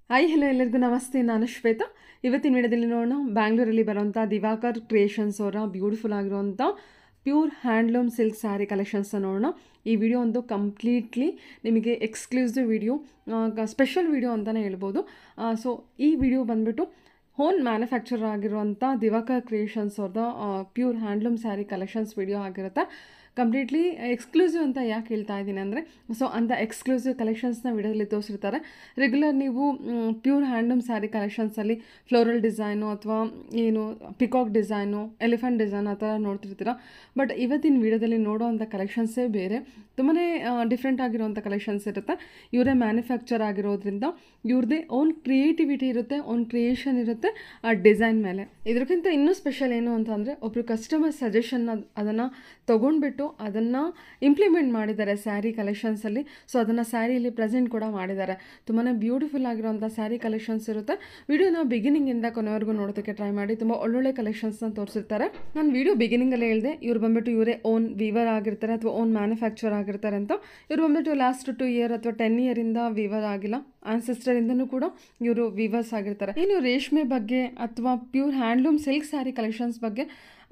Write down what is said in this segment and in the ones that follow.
Hi hello ಎಲ್ಲರಿಗೂ ನಮಸ್ತೆ ನಾನು ಶ್ವೇತಾ ಇವತ್ತಿನ ವಿಡಿಯೋದಲ್ಲಿ ನೋಡೋಣ ಬ್ಯಾಂಗ್ಳೂರಲ್ಲಿ ಬರುವಂಥ ದಿವಾಕರ್ ಕ್ರಿಯೇಷನ್ಸ್ ಅವರ ಬ್ಯೂಟಿಫುಲ್ ಆಗಿರುವಂಥ ಪ್ಯೂರ್ ಹ್ಯಾಂಡ್ಲೂಮ್ ಸಿಲ್ಕ್ ಸ್ಯಾರಿ ಕಲೆಕ್ಷನ್ಸ್ನ ನೋಡೋಣ ಈ ವಿಡಿಯೋ ಒಂದು ಕಂಪ್ಲೀಟ್ಲಿ ನಿಮಗೆ ಎಕ್ಸ್ಕ್ಲೂಸಿವ್ ವಿಡಿಯೋ ಸ್ಪೆಷಲ್ ವಿಡಿಯೋ ಅಂತಲೇ ಹೇಳ್ಬೋದು ಸೊ ಈ ವಿಡಿಯೋ ಬಂದುಬಿಟ್ಟು ಹೋನ್ ಮ್ಯಾನುಫ್ಯಾಕ್ಚರ್ ಆಗಿರುವಂಥ ದಿವಾಕರ್ ಕ್ರಿಯೇಷನ್ಸ್ ಅವ್ರದ್ದು pure handloom sari collections video ಆಗಿರುತ್ತೆ ಕಂಪ್ಲೀಟ್ಲಿ ಎಕ್ಸ್ಕ್ಲೂಸಿವ್ ಅಂತ ಯಾಕೆ ಹೇಳ್ತಾ ಇದ್ದೀನಿ ಅಂದರೆ ಸೊ ಅಂಥ ಎಕ್ಸ್ಕ್ಲೂಸಿವ್ ಕಲೆಕ್ಷನ್ಸ್ನ ವಿಡಿಯೋದಲ್ಲಿ ತೋರಿಸಿರ್ತಾರೆ ರೆಗ್ಯುಲರ್ ನೀವು ಪ್ಯೂರ್ ಹ್ಯಾಂಡ್ಲೂಮ್ ಸ್ಯಾರಿ ಕಲೆಕ್ಷನ್ಸಲ್ಲಿ ಫ್ಲೋರಲ್ ಡಿಸೈನು ಅಥವಾ ಏನು ಪಿಕಾಕ್ ಡಿಸೈನು ಎಲಿಫೆಂಟ್ ಡಿಸೈನ್ ಆ ಥರ ನೋಡ್ತಿರ್ತೀರ ಬಟ್ ಇವತ್ತಿನ ವಿಡಿಯೋದಲ್ಲಿ ನೋಡೋವಂಥ ಕಲೆಕ್ಷನ್ಸೇ ಬೇರೆ ತುಂಬಾ ಡಿಫ್ರೆಂಟ್ ಆಗಿರುವಂಥ ಕಲೆಕ್ಷನ್ಸ್ ಇರುತ್ತೆ ಇವರೇ ಮ್ಯಾನುಫ್ಯಾಕ್ಚರ್ ಆಗಿರೋದ್ರಿಂದ ಇವ್ರದ್ದೇ ಓನ್ ಕ್ರಿಯೇಟಿವಿಟಿ ಇರುತ್ತೆ ಓನ್ ಕ್ರಿಯೇಷನ್ ಇರುತ್ತೆ ಆ ಡಿಸೈನ್ ಮೇಲೆ ಇದಕ್ಕಿಂತ ಇನ್ನೂ ಸ್ಪೆಷಲ್ ಏನು ಅಂತ ಅಂದರೆ ಒಬ್ಬರು ಕಸ್ಟಮರ್ ಸಜೆಷನ್ ಅದನ್ನು ತೊಗೊಂಡ್ಬಿಟ್ಟು ಅದನ್ನು ಇಂಪ್ಲಿಮೆಂಟ್ ಮಾಡಿದ್ದಾರೆ ಸ್ಯಾರಿ ಕಲೆಕ್ಷನ್ಸಲ್ಲಿ ಸೊ ಅದನ್ನು ಸ್ಯಾರಿಯಲ್ಲಿ ಪ್ರೆಸೆಂಟ್ ಕೂಡ ಮಾಡಿದ್ದಾರೆ ತುಂಬಾ ಬ್ಯೂಟಿಫುಲ್ ಆಗಿರುವಂಥ ಸ್ಯಾರಿ ಕಲೆಕ್ಷನ್ಸ್ ಇರುತ್ತೆ ವಿಡಿಯೋನ ಬಿಗಿನಿಂಗಿಂದ ಕೊನೆವರೆಗೂ ನೋಡೋದಕ್ಕೆ ಟ್ರೈ ಮಾಡಿ ತುಂಬ ಒಳ್ಳೊಳ್ಳೆ ಕಲೆಕ್ಷನ್ಸ್ನ ತೋರಿಸಿರ್ತಾರೆ ನಾನು ವಿಡಿಯೋ ಬಿಗಿನಿಂಗಲ್ಲೇ ಹೇಳಿದೆ ಇವ್ರು ಬಂದ್ಬಿಟ್ಟು ಇವರೇ ಓನ್ ವೀವರ್ ಆಗಿರ್ತಾರೆ ಅಥವಾ ಓನ್ ಮ್ಯಾನುಫ್ಯಾಕ್ಚರ್ ಆಗಿರ್ತಾರೆ ಅಂತ ಇವ್ರು ಬಂದ್ಬಿಟ್ಟು ಲಾಸ್ಟ್ ಟು ಇಯರ್ ಅಥವಾ ಟೆನ್ ಇಯರಿಂದ ವೀವರ್ ಆಗಿಲ್ಲ ಆನ್ಸೆಸ್ಟರಿಂದನೂ ಕೂಡ ಇವರು ವೀವರ್ಸ್ ಆಗಿರ್ತಾರೆ ಇನ್ನು ರೇಷ್ಮೆ ಬಗ್ಗೆ ಅಥವಾ pure handloom silk sari collections ಬಗ್ಗೆ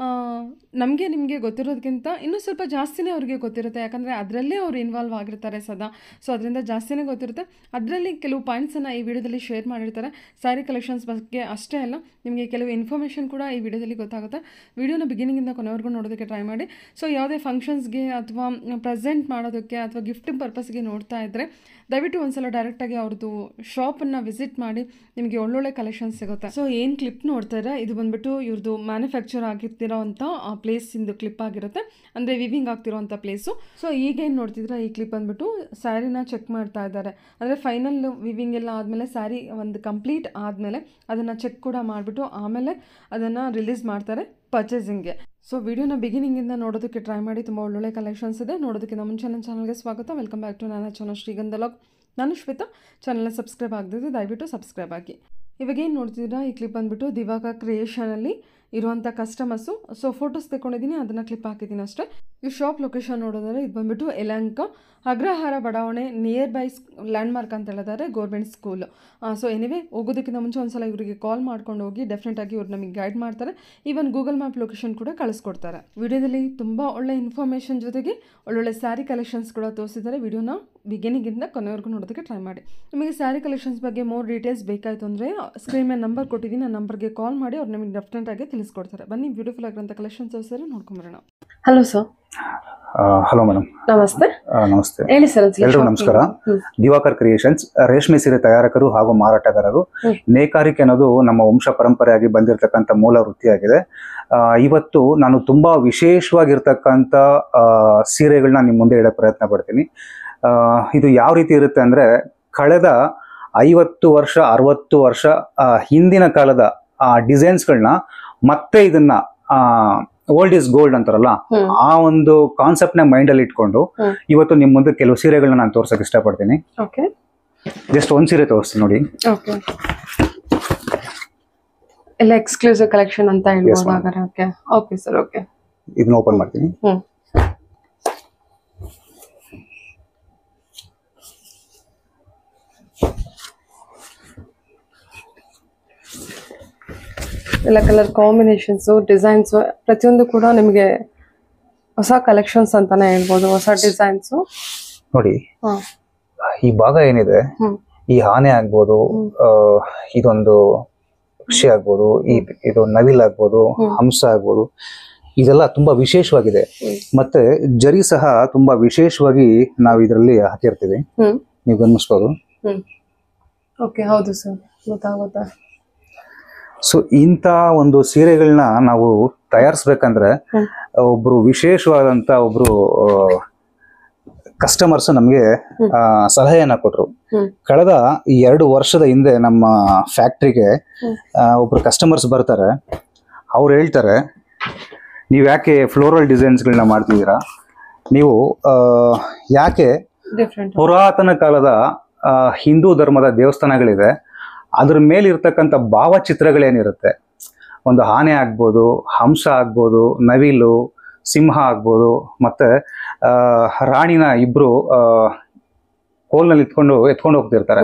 ನಮಗೆ ನಿಮಗೆ ಗೊತ್ತಿರೋದಕ್ಕಿಂತ ಇನ್ನೂ ಸ್ವಲ್ಪ ಜಾಸ್ತಿನೇ ಅವ್ರಿಗೆ ಗೊತ್ತಿರುತ್ತೆ ಯಾಕಂದರೆ ಅದರಲ್ಲೇ ಅವ್ರು ಇನ್ವಾಲ್ವ್ ಆಗಿರ್ತಾರೆ ಸದಾ ಸೊ ಅದರಿಂದ ಜಾಸ್ತಿನೇ ಗೊತ್ತಿರುತ್ತೆ ಅದರಲ್ಲಿ ಕೆಲವು ಪಾಯಿಂಟ್ಸನ್ನು ಈ ವಿಡಿಯೋದಲ್ಲಿ ಶೇರ್ ಮಾಡಿರ್ತಾರೆ ಸ್ಯಾರಿ ಕಲೆಕ್ಷನ್ಸ್ ಬಗ್ಗೆ ಅಷ್ಟೇ ಅಲ್ಲ ನಿಮಗೆ ಕೆಲವು ಇನ್ಫಾರ್ಮೇಷನ್ ಕೂಡ ಈ ವಿಡಿಯೋದಲ್ಲಿ ಗೊತ್ತಾಗುತ್ತೆ ವಿಡಿಯೋನ ಬಿಗಿನಿಂಗಿಂದ ಕೊನೆವರೆಗೂ ನೋಡೋದಕ್ಕೆ ಟ್ರೈ ಮಾಡಿ ಸೊ ಯಾವುದೇ ಫಂಕ್ಷನ್ಸ್ಗೆ ಅಥವಾ ಪ್ರೆಸೆಂಟ್ ಮಾಡೋದಕ್ಕೆ ಅಥವಾ ಗಿಫ್ಟಿಂಗ್ ಪರ್ಪಸ್ಗೆ ನೋಡ್ತಾ ಇದ್ದರೆ ದಯವಿಟ್ಟು ಒಂದ್ಸಲ ಡೈರೆಕ್ಟಾಗಿ ಅವ್ರದ್ದು ಶಾಪನ್ನು ವಿಸಿಟ್ ಮಾಡಿ ನಿಮಗೆ ಒಳ್ಳೊಳ್ಳೆ ಕಲೆಕ್ಷನ್ಸ್ ಸಿಗುತ್ತೆ ಸೊ ಏನು ಕ್ಲಿಪ್ ನೋಡ್ತಾರೆ ಇದು ಬಂದ್ಬಿಟ್ಟು ಇವ್ರದ್ದು ಮ್ಯಾನುಫ್ಯಾಕ್ಚರ್ ಆಗಿರ್ತಿರೋ ಅಂಥ ಪ್ಲೇಸಿಂದು ಕ್ಲಿಪ್ ಆಗಿರುತ್ತೆ ಅಂದರೆ ವಿವಿಂಗ್ ಆಗ್ತಿರೋಂಥ ಪ್ಲೇಸು ಸೊ ಈಗ ಏನು ನೋಡ್ತಿದ್ರೆ ಈ ಕ್ಲಿಪ್ ಬಂದ್ಬಿಟ್ಟು ಸ್ಯಾರಿನ ಚೆಕ್ ಮಾಡ್ತಾ ಇದ್ದಾರೆ ಅಂದರೆ ಫೈನಲ್ ವಿವಿಂಗ್ ಎಲ್ಲ ಆದಮೇಲೆ ಸ್ಯಾರಿ ಒಂದು ಕಂಪ್ಲೀಟ್ ಆದಮೇಲೆ ಅದನ್ನು ಚೆಕ್ ಕೂಡ ಮಾಡಿಬಿಟ್ಟು ಆಮೇಲೆ ಅದನ್ನು ರಿಲೀಸ್ ಮಾಡ್ತಾರೆ ಪರ್ಚೇಸಿಂಗ್ಗೆ ಸೊ ವಿಡಿಯೋನ ಬಿಗಿನಿಂಗಿಂದ ನೋಡೋದಕ್ಕೆ ಟ್ರೈ ಮಾಡಿ ತುಂಬ ಒಳ್ಳೊಳ್ಳೆ ಕಲೆಕ್ಷನ್ಸ್ ಇದೆ ನೋಡೋದಕ್ಕಿಂತ ಮುಂಚೆ ನನ್ನ ಚಾನಲ್ಗೆ ಸ್ವಾಗತ ವೆಲ್ಕಮ್ ಬ್ಯಾಕ್ ಟು ನನ್ನ ಚಾನಲ್ ಶ್ರೀಗಂಧಲಾಗ್ ನಾನು ಶ್ವೇತಾ ಚಾನಲ್ನ ಸಬ್ಸ್ಕ್ರೈಬ್ ಆಗದಿದ್ದು ದಯವಿಟ್ಟು ಸಬ್ಸ್ಕ್ರೈಬ್ ಆಗಿ ಇವಾಗ ಏನು ನೋಡ್ತಿದ್ದೀರಾ ಈ ಕ್ಲಿಪ್ ಬಂದುಬಿಟ್ಟು ದಿವಾಕ ಕ್ರಿಯೇಷನಲ್ಲಿ ಇರುವಂಥ ಕಸ್ಟಮರ್ಸು ಸೊ ಫೋಟೋಸ್ ತೆಕೊಂಡಿದ್ದೀನಿ ಅದನ್ನು ಕ್ಲಿಪ್ ಹಾಕಿದ್ದೀನಿ ಅಷ್ಟೇ ಈ ಶಾಪ್ ಲೊಕೇಶನ್ ನೋಡೋದಾದ್ರೆ ಇದು ಬಂದುಬಿಟ್ಟು ಯಲಹಂಕ ಅಗ್ರಹಾರ ಬಡಾವಣೆ ನಿಯರ್ ಬೈ ಲ್ಯಾಂಡ್ ಮಾರ್ಕ್ ಅಂತ ಹೇಳಿದ್ದಾರೆ ಗೌರ್ಮೆಂಟ್ ಸ್ಕೂಲ್ ಸೊ ಎನಿವೆ ಹೋಗೋದಕ್ಕಿಂತ ಮುಂಚೆ ಒಂದ್ಸಲ ಇವರಿಗೆ ಕಾಲ್ ಮಾಡ್ಕೊಂಡು ಹೋಗಿ ಡೆಫಿನೆಟಾಗಿ ಇವ್ರು ನಮಗೆ ಗೈಡ್ ಮಾಡ್ತಾರೆ ಈವನ್ ಗೂಗಲ್ ಮ್ಯಾಪ್ ಲೊಕೇಶನ್ ಕೂಡ ಕಳಿಸ್ಕೊಡ್ತಾರೆ ವಿಡಿಯೋದಲ್ಲಿ ತುಂಬ ಒಳ್ಳೆ ಇನ್ಫಾರ್ಮೇಷನ್ ಜೊತೆಗೆ ಒಳ್ಳೊಳ್ಳೆ ಸ್ಯಾರಿ ಕಲೆಕ್ಷನ್ಸ್ ಕೂಡ ತೋರಿಸಿದ್ದಾರೆ ವಿಡಿಯೋನ ಬಿಗಿನಿಂಗಿಂದ ಕೊನೆವರೆಗೂ ನೋಡೋದಕ್ಕೆ ಟ್ರೈ ಮಾಡಿ ನಿಮಗೆ ಸ್ಯಾರಿ ಕಲೆಕ್ಷನ್ಸ್ ಬಗ್ಗೆ ಮೋರ್ ಡೀಟೇಲ್ಸ್ ಬೇಕಾಯಿತು ಅಂದರೆ ಸ್ಕ್ರೀನ್ ಮೇಲೆ ನಂಬರ್ ಕೊಟ್ಟಿದ್ದೀನಿ ಆ ನಂಬರ್ಗೆ ಕಾಲ್ ಮಾಡಿ ಅವ್ರು ನಿಮಗೆ ಡೆಫಿನೆಟಾಗಿ ತಿಳಿಸ್ಕೊಡ್ತಾರೆ ಬನ್ನಿ ಬ್ಯೂಟಿಫುಲ್ ಆಗಿರೋಂಥ ಕಲೆಕ್ಷನ್ಸ್ ಸರಿ ನೋಡ್ಕೊಂಬರೋಣ ಹಲೋ ಸರ್ ಹಲೋ ಮೇಡಮ್ ನಮಸ್ತೆ ನಮಸ್ತೆ ಹೇಳಿ ಸರ್ ಎಲ್ರಿಗೂ ನಮಸ್ಕಾರ ದಿವಾಕರ್ ಕ್ರಿಯೇಷನ್ಸ್ ರೇಷ್ಮೆ ಸೀರೆ ತಯಾರಕರು ಹಾಗೂ ಮಾರಾಟಗಾರರು ಹ್ಮ್. ನೇಕಾರಿಕೆ ಅನ್ನೋದು ನಮ್ಮ ವಂಶ ಪರಂಪರೆಯಾಗಿ ಬಂದಿರತಕ್ಕಂಥ ಮೂಲ ವೃತ್ತಿಯಾಗಿದೆ ಆ, ಇವತ್ತು ನಾನು ತುಂಬಾ ವಿಶೇಷವಾಗಿರ್ತಕ್ಕಂಥ ಆ, ಸೀರೆಗಳನ್ನ ನಿಮ್ಮ ಮುಂದೆ ಇಡೋ ಪ್ರಯತ್ನ ಪಡ್ತೀನಿ ಆ, ಇದು ಯಾವ ರೀತಿ ಇರುತ್ತೆ ಅಂದ್ರೆ ಕಳೆದ ಐವತ್ತು ವರ್ಷ ಅರವತ್ತು ವರ್ಷ ಆ, ಹಿಂದಿನ ಕಾಲದ ಆ ಡಿಸೈನ್ಸ್ಗಳನ್ನ ಮತ್ತೆ ಇದನ್ನ ಓಲ್ಡ್ ಇಸ್ ಗೋಲ್ಡ್ ಅಂತಾರಲ್ಲ ಹ್ಮ್. ಆ ಒಂದು ಕಾನ್ಸೆಪ್ಟ್ ನ ಮೈಂಡ್ ಅಲ್ಲಿ ಇಟ್ಕೊಂಡು ಹ್ಮ್. ಇವತ್ತು ನಿಮ್ ಮುಂದೆ ಕೆಲವು ಸೀರೆಗಳನ್ನ ನಾನು ತೋರ್ಸಕ್ ಇಷ್ಟಪಡ್ತೀನಿ ಓಕೆ ಜಸ್ಟ್ ಒಂದ್ ಸೀರೆ ತೋರಿಸ್ತೀನಿ ನೋಡಿ ಓಕೆ ಎಲ್ಲ ಎಕ್ಸ್ಕ್ಲೂಸಿವ್ ಕಲೆಕ್ಷನ್ ಅಂತ ಹೇಳ್ಬೋದು Yes, ma'am. ಹಾಗಾದ್ರೆ ಓಕೆ ಓಕೆ ಸರ್ ಓಕೆ ಇದನ್ನ ಓಪನ್ ಮಾಡ್ತೀನಿ ಹ್ಮ್ ಎಲ್ಲ ಕಲರ್ ಕಾಂಬಿನೇಷನ್ಸು ಡಿಸೈನ್ಸು ಪ್ರತಿಯೊಂದು ಕೂಡ ನಿಮಗೆ ಹೊಸ ಕಲೆಕ್ಷನ್ಸ್ ಅಂತಾನೆ ಹೇಳ್ಬೋದು ಹೊಸ ಡಿಸೈನ್ಸು ನೋಡಿ ಹಾಂ ಈ ಭಾಗ ಏನಿದೆ ಹ್ಮ್ ಈ ಆನೆ ಆಗ್ಬೋದು ಹ್ಮ್. ಆ, ಇದೊಂದು ಪಕ್ಷಿ ಆಗ್ಬೋದು ಈ ಇದು ನವಿಲ್ ಆಗ್ಬೋದು ಹ್ಮ್. ಹಂಸ ಆಗ್ಬೋದು ಇದೆಲ್ಲ ತುಂಬಾ ವಿಶೇಷವಾಗಿದೆ ಹ್ಮ್. ಮತ್ತೆ ಜರಿ ಸಹ ತುಂಬಾ ವಿಶೇಷವಾಗಿ ನಾವು ಇದರಲ್ಲಿ ಹಾಕಿರ್ತೀವಿ ಹ್ಮ್ ನೀವು ಗಮನಿಸ್ಬೋದು ಹ್ಮ್ ಓಕೆ ಹೌದು ಸರ್ ಗೊತ್ತಾಗುತ್ತೆ ಸೊ ಇಂಥ ಒಂದು ಸೀರೆಗಳನ್ನ ನಾವು ತಯಾರಿಸ್ಬೇಕಂದ್ರೆ ಹ್ಮ್. ಒಬ್ರು ವಿಶೇಷವಾದಂತ ಒಬ್ರು ಕಸ್ಟಮರ್ಸ್ ನಮಗೆ ಹ್ಮ್. ಸಲಹೆಯನ್ನ ಕೊಟ್ರು ಹ್ಮ್. ಕಳೆದ ಈ ಎರಡು ವರ್ಷದ ಹಿಂದೆ ನಮ್ಮ ಫ್ಯಾಕ್ಟ್ರಿಗೆ ಹ್ಮ್. ಒಬ್ರು ಕಸ್ಟಮರ್ಸ್ ಬರ್ತಾರೆ ಅವ್ರು ಹೇಳ್ತಾರೆ ನೀವು ಯಾಕೆ ಫ್ಲೋರಲ್ ಡಿಸೈನ್ಸ್ಗಳನ್ನ ಮಾಡ್ತಿದ್ದೀರಾ ನೀವು ಆ, ಯಾಕೆ ಡಿಫ್ರೆಂಟ್ ಪುರಾತನ ಕಾಲದ ಆ, ಹಿಂದೂ ಧರ್ಮದ ದೇವಸ್ಥಾನಗಳಿದೆ ಅದ್ರ ಮೇಲಿರ್ತಕ್ಕಂಥ ಭಾವಚಿತ್ರಗಳೇನಿರುತ್ತೆ ಒಂದು ಆನೆ ಆಗ್ಬೋದು ಹಂಸ ಆಗ್ಬೋದು ನವಿಲು ಸಿಂಹ ಆಗ್ಬೋದು ಮತ್ತೆ ಆ, ರಾಣಿನ ಇಬ್ರು ಆ, ಕೋಲ್ನಲ್ಲಿ ಇಟ್ಕೊಂಡು ಎತ್ಕೊಂಡು ಹೋಗ್ತಿರ್ತಾರೆ ಹ್ಮ್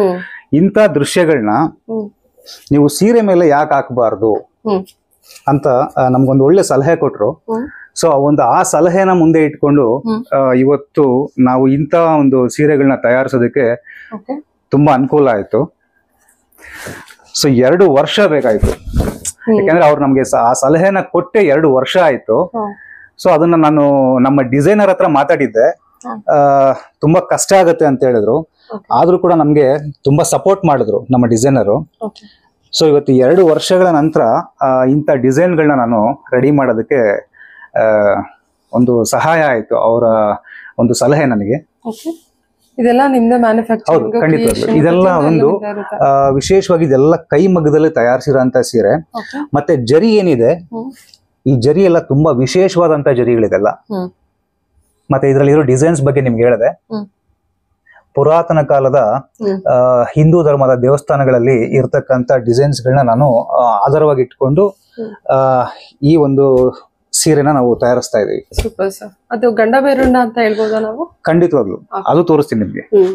ಇಂಥ ದೃಶ್ಯಗಳನ್ನ ಹ್ಮ್ ನೀವು ಸೀರೆ ಮೇಲೆ ಯಾಕೆ ಹಾಕಬಾರ್ದು ಹ್ಮ್ ಅಂತ ಆ, ನಮ್ಗೊಂದು ಒಳ್ಳೆ ಸಲಹೆ ಕೊಟ್ರು ಹ್ಮ್ ಸೊ ಒಂದು ಆ ಸಲಹೆನ ಮುಂದೆ ಇಟ್ಕೊಂಡು ಹ್ಮ್. ಆ, ಇವತ್ತು ನಾವು ಇಂಥ ಒಂದು ಸೀರೆಗಳನ್ನ ತಯಾರಿಸೋದಕ್ಕೆ ಓಕೆ ತುಂಬಾ ಅನುಕೂಲ ಆಯ್ತು ಸೊ ಎರಡು ವರ್ಷ ಬೇಕಾಯ್ತು ಹ್ಮ್ ಯಾಕಂದ್ರೆ ಅವ್ರು ನಮ್ಗೆ ಸ- ಆ ಸಲಹೆನ ಕೊಟ್ಟೆ ಎರಡು ವರ್ಷ ಆಯ್ತು ಹಾ. ಸೊ ಅದನ್ನ ನಾನು ನಮ್ಮ ಡಿಸೈನರ್ ಹತ್ರ ಮಾತಾಡಿದ್ದೆ ಹಾ. ಆ, ತುಂಬಾ ಕಷ್ಟ ಆಗುತ್ತೆ ಅಂತ ಹೇಳಿದ್ರು Okay. ಆದ್ರೂ ಕೂಡ ನಮ್ಗೆ ತುಂಬಾ ಸಪೋರ್ಟ್ ಮಾಡಿದ್ರು ನಮ್ಮ ಡಿಸೈನರು ಓಕೆ ಸೊ ಇವತ್ತು ಎರಡು ವರ್ಷಗಳ ನಂತರ ಆ, ಇಂಥ ಡಿಸೈನ್ಗಳನ್ನ ನಾನು ರೆಡಿ ಮಾಡೋದಕ್ಕೆ ಆ, ಒಂದು ಸಹಾಯ ಆಯ್ತು ಅವರ ಒಂದು ಸಲಹೆ ನನಗೆ ಓಕೆ ಇದೆಲ್ಲ ನಿಮ್ದೇ ಮ್ಯಾನುಫ್ಯಾಕ್ಚರಿಂಗ್ ಹೌದು, ಖಂಡಿತವಾಗ್ಲೂ. ಇದೆಲ್ಲ ಒಂದು ಆ, ವಿಶೇಷವಾಗಿ ಇದೆಲ್ಲ ಕೈ ಮಗ್ಗದಲ್ಲಿ ತಯಾರಿಸಿರೋಂಥ ಸೀರೆ ಓಕೆ ಮತ್ತೆ ಜರಿ ಏನಿದೆ ಹ್ಮ್ ಈ ಜರಿ ಎಲ್ಲ ತುಂಬಾ ವಿಶೇಷವಾದಂತ ಜರಿಗಳಿದೆಲ್ಲ ಹ್ಮ್ ಮತ್ತೆ ಇದರಲ್ಲಿ ಇರೋ ಡಿಸೈನ್ಸ್ ಬಗ್ಗೆ ನಿಮ್ಗೆ ಹೇಳಿದೆ ಹ್ಮ್ ಪುರಾತನ ಕಾಲದ ಹ್ಮ್ ಆ, ಹಿಂದೂ ಧರ್ಮದ ದೇವಸ್ಥಾನಗಳಲ್ಲಿ ಇರ್ತಕ್ಕಂಥ ಡಿಸೈನ್ಸ್ಗಳನ್ನ ನಾನು ಆ, ಆಧಾರವಾಗಿ ಇಟ್ಕೊಂಡು ಹ್ಮ್. ಆ, ಈ ಒಂದು ಸೀರೆನ ನಾವು ತಯಾರಿಸ್ತಾ ಇದೀವಿ ಸೂಪರ್ ಸರ್ ಅದು ಗಂಡ ಬೇರುಂಡ ಅಂತ ಹೇಳ್ಬೋದಾ ನಾವು ಖಂಡಿತವಾಗ್ಲು Okay. ಅದು ತೋರಿಸ್ತೀನಿ ನಿಮ್ಗೆ ಹ್ಮ್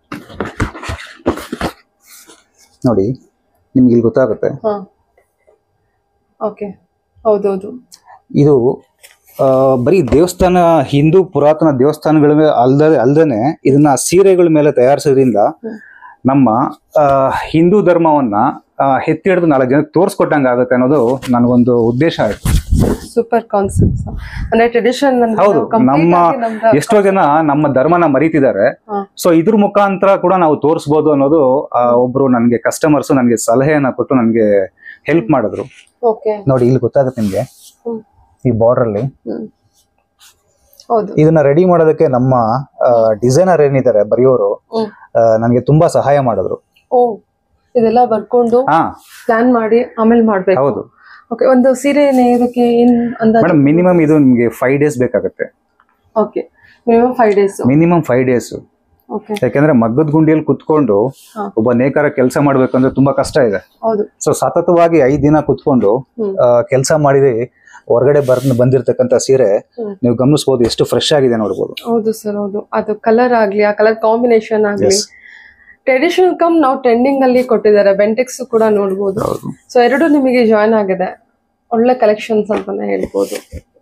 ನೋಡಿ ನಿಮ್ಗೆ ಇಲ್ಲಿ ಗೊತ್ತಾಗುತ್ತೆ ಹಾ ಓಕೆ ಹೌದೌದು ಇದು ಆ, ಬರೀ ದೇವಸ್ಥಾನ ಹಿಂದೂ ಪುರಾತನ ದೇವಸ್ಥಾನಗಳ ಮೇಲೆ ಅಲ್ದ ಅಲ್ದೇನೆ ಇದನ್ನ ಸೀರೆಗಳ ಮೇಲೆ ತಯಾರಿಸೋದ್ರಿಂದ ಹ್ಮ್. ನಮ್ಮ ಆ, ಹಿಂದೂ ಧರ್ಮವನ್ನ ಆ, ಎತ್ತಿ ಹಿಡಿದು ನಾಲ್ಕು ಜನಕ್ಕೆ ತೋರಿಸ್ಕೊಟ್ಟಂಗೆ ಆಗುತ್ತೆ ಅನ್ನೋದು ನನಗೊಂದು ಉದ್ದೇಶ ಆಯ್ತು ಸೂಪರ್ ಕಾನ್ಸೆಪ್ಟ್ ಅಂದ್ರೆ ಟ್ರೆಡಿಷನ್ ಹೌದು ನಮ್ಮ ಎಷ್ಟೋ ಜನ ನಮ್ಮ ಧರ್ಮನ ಮರೀತಿದ್ದಾರೆ ಹಾ. ಸೊ ಇದ್ರ ಮುಖಾಂತರ ಕೂಡ ನಾವು ತೋರಿಸ್ಬೋದು ಅನ್ನೋದು ಆ, ಒಬ್ರು ನನಗೆ ಕಸ್ಟಮರ್ಸ್ ನನಗೆ ಸಲಹೆಯನ್ನ ಕೊಟ್ಟು ನನಗೆ ಹೆಲ್ಪ್ ಮಾಡಿದ್ರು ಓಕೆ ನೋಡಿ ಇಲ್ಲಿ ಗೊತ್ತಾಗುತ್ತೆ ನಿಮ್ಗೆ ಹ್ಮ್. ಈ ಬಾರ್ಡರ್ ಅಲ್ಲಿ ಹ್ಮ್ ಹೌದು ಇದನ್ನ ರೆಡಿ ಮಾಡೋದಕ್ಕೆ ನಮ್ಮ ಡಿಸೈನರ್ ಏನಿದ್ದಾರೆ ಬರೆಯೋರು ಹ್ಮ್ ನನಗೆ ತುಂಬಾ ಸಹಾಯ ಮಾಡಿದ್ರು ಓ ಇದೆಲ್ಲ ಬರ್ಕೊಂಡು ಹಾ ಪ್ಲಾನ್ ಮಾಡಿ ಆಮೇಲೆ ಮಾಡ್ಬೇಕು ಹೌದು ಓಕೆ ಒಂದು ಸೀರೆ ನೇಯೋದಕ್ಕೆ ಏನ್ ಅಂದಾಜು ಮೇಡಮ್ ಮಿನಿಮಮ್ ಇದು ನಿಮ್ಗೆ ಫೈವ್ ಡೇಸ್ ಬೇಕಾಗುತ್ತೆ okay minimum five days minimum five days okay ಯಾಕಂದ್ರೆ ಮಗ್ಗದ ಗುಂಡಿಯಲ್ಲಿ ಕುತ್ಕೊಂಡು ಹಾ. ಒಬ್ಬ ನೇಕಾರ ಕೆಲಸ ಮಾಡ್ಬೇಕಂದ್ರೆ ತುಂಬಾ ಕಷ್ಟ ಇದೆ ಹೌದು ಸೊ ಸತತವಾಗಿ ಐದ್ ದಿನ ಕುತ್ಕೊಂಡು ಹ್ಮ್ ಕೆಲಸ ಮಾಡಿ ಹೊರಗಡೆ ಬರ್ ಬಂದಿರತಕ್ಕಂತ ಸೀರೆ ಹ್ಮ್. ನೀವು ಗಮನಿಸಬಹುದು ಎಷ್ಟು ಫ್ರೆಶ್ ಆಗಿದೆ ನೋಡ್ಬೋದು ಹೌದು ಸರ್ ಹೌದು ಅದು ಕಲರ್ ಆಗ್ಲಿ ಆ ಕಲರ್ ಕಾಂಬಿನೇಷನ್ ಆಗ್ಲಿ Yes. ಟ್ರೆಡಿಷನಲ್ ಕಮ್ ನಾವು ಟ್ರೆಂಡಿಂಗ್ ಅಲ್ಲಿ ಕೊಟ್ಟಿದ್ದಾರೆ ಬೆಂಟೆಕ್ಸ್ ಕೂಡ ನೋಡ್ಬೋದು ಹೌದು ಸೊ ಎರಡು ನಿಮಗೆ ಜಾಯ್ನ್ ಆಗಿದೆ ಒಳ್ಳೆ ಕಲೆಕ್ಷನ್ಸ್ ಅಂತಾನೆ ಹೇಳ್ಬೋದು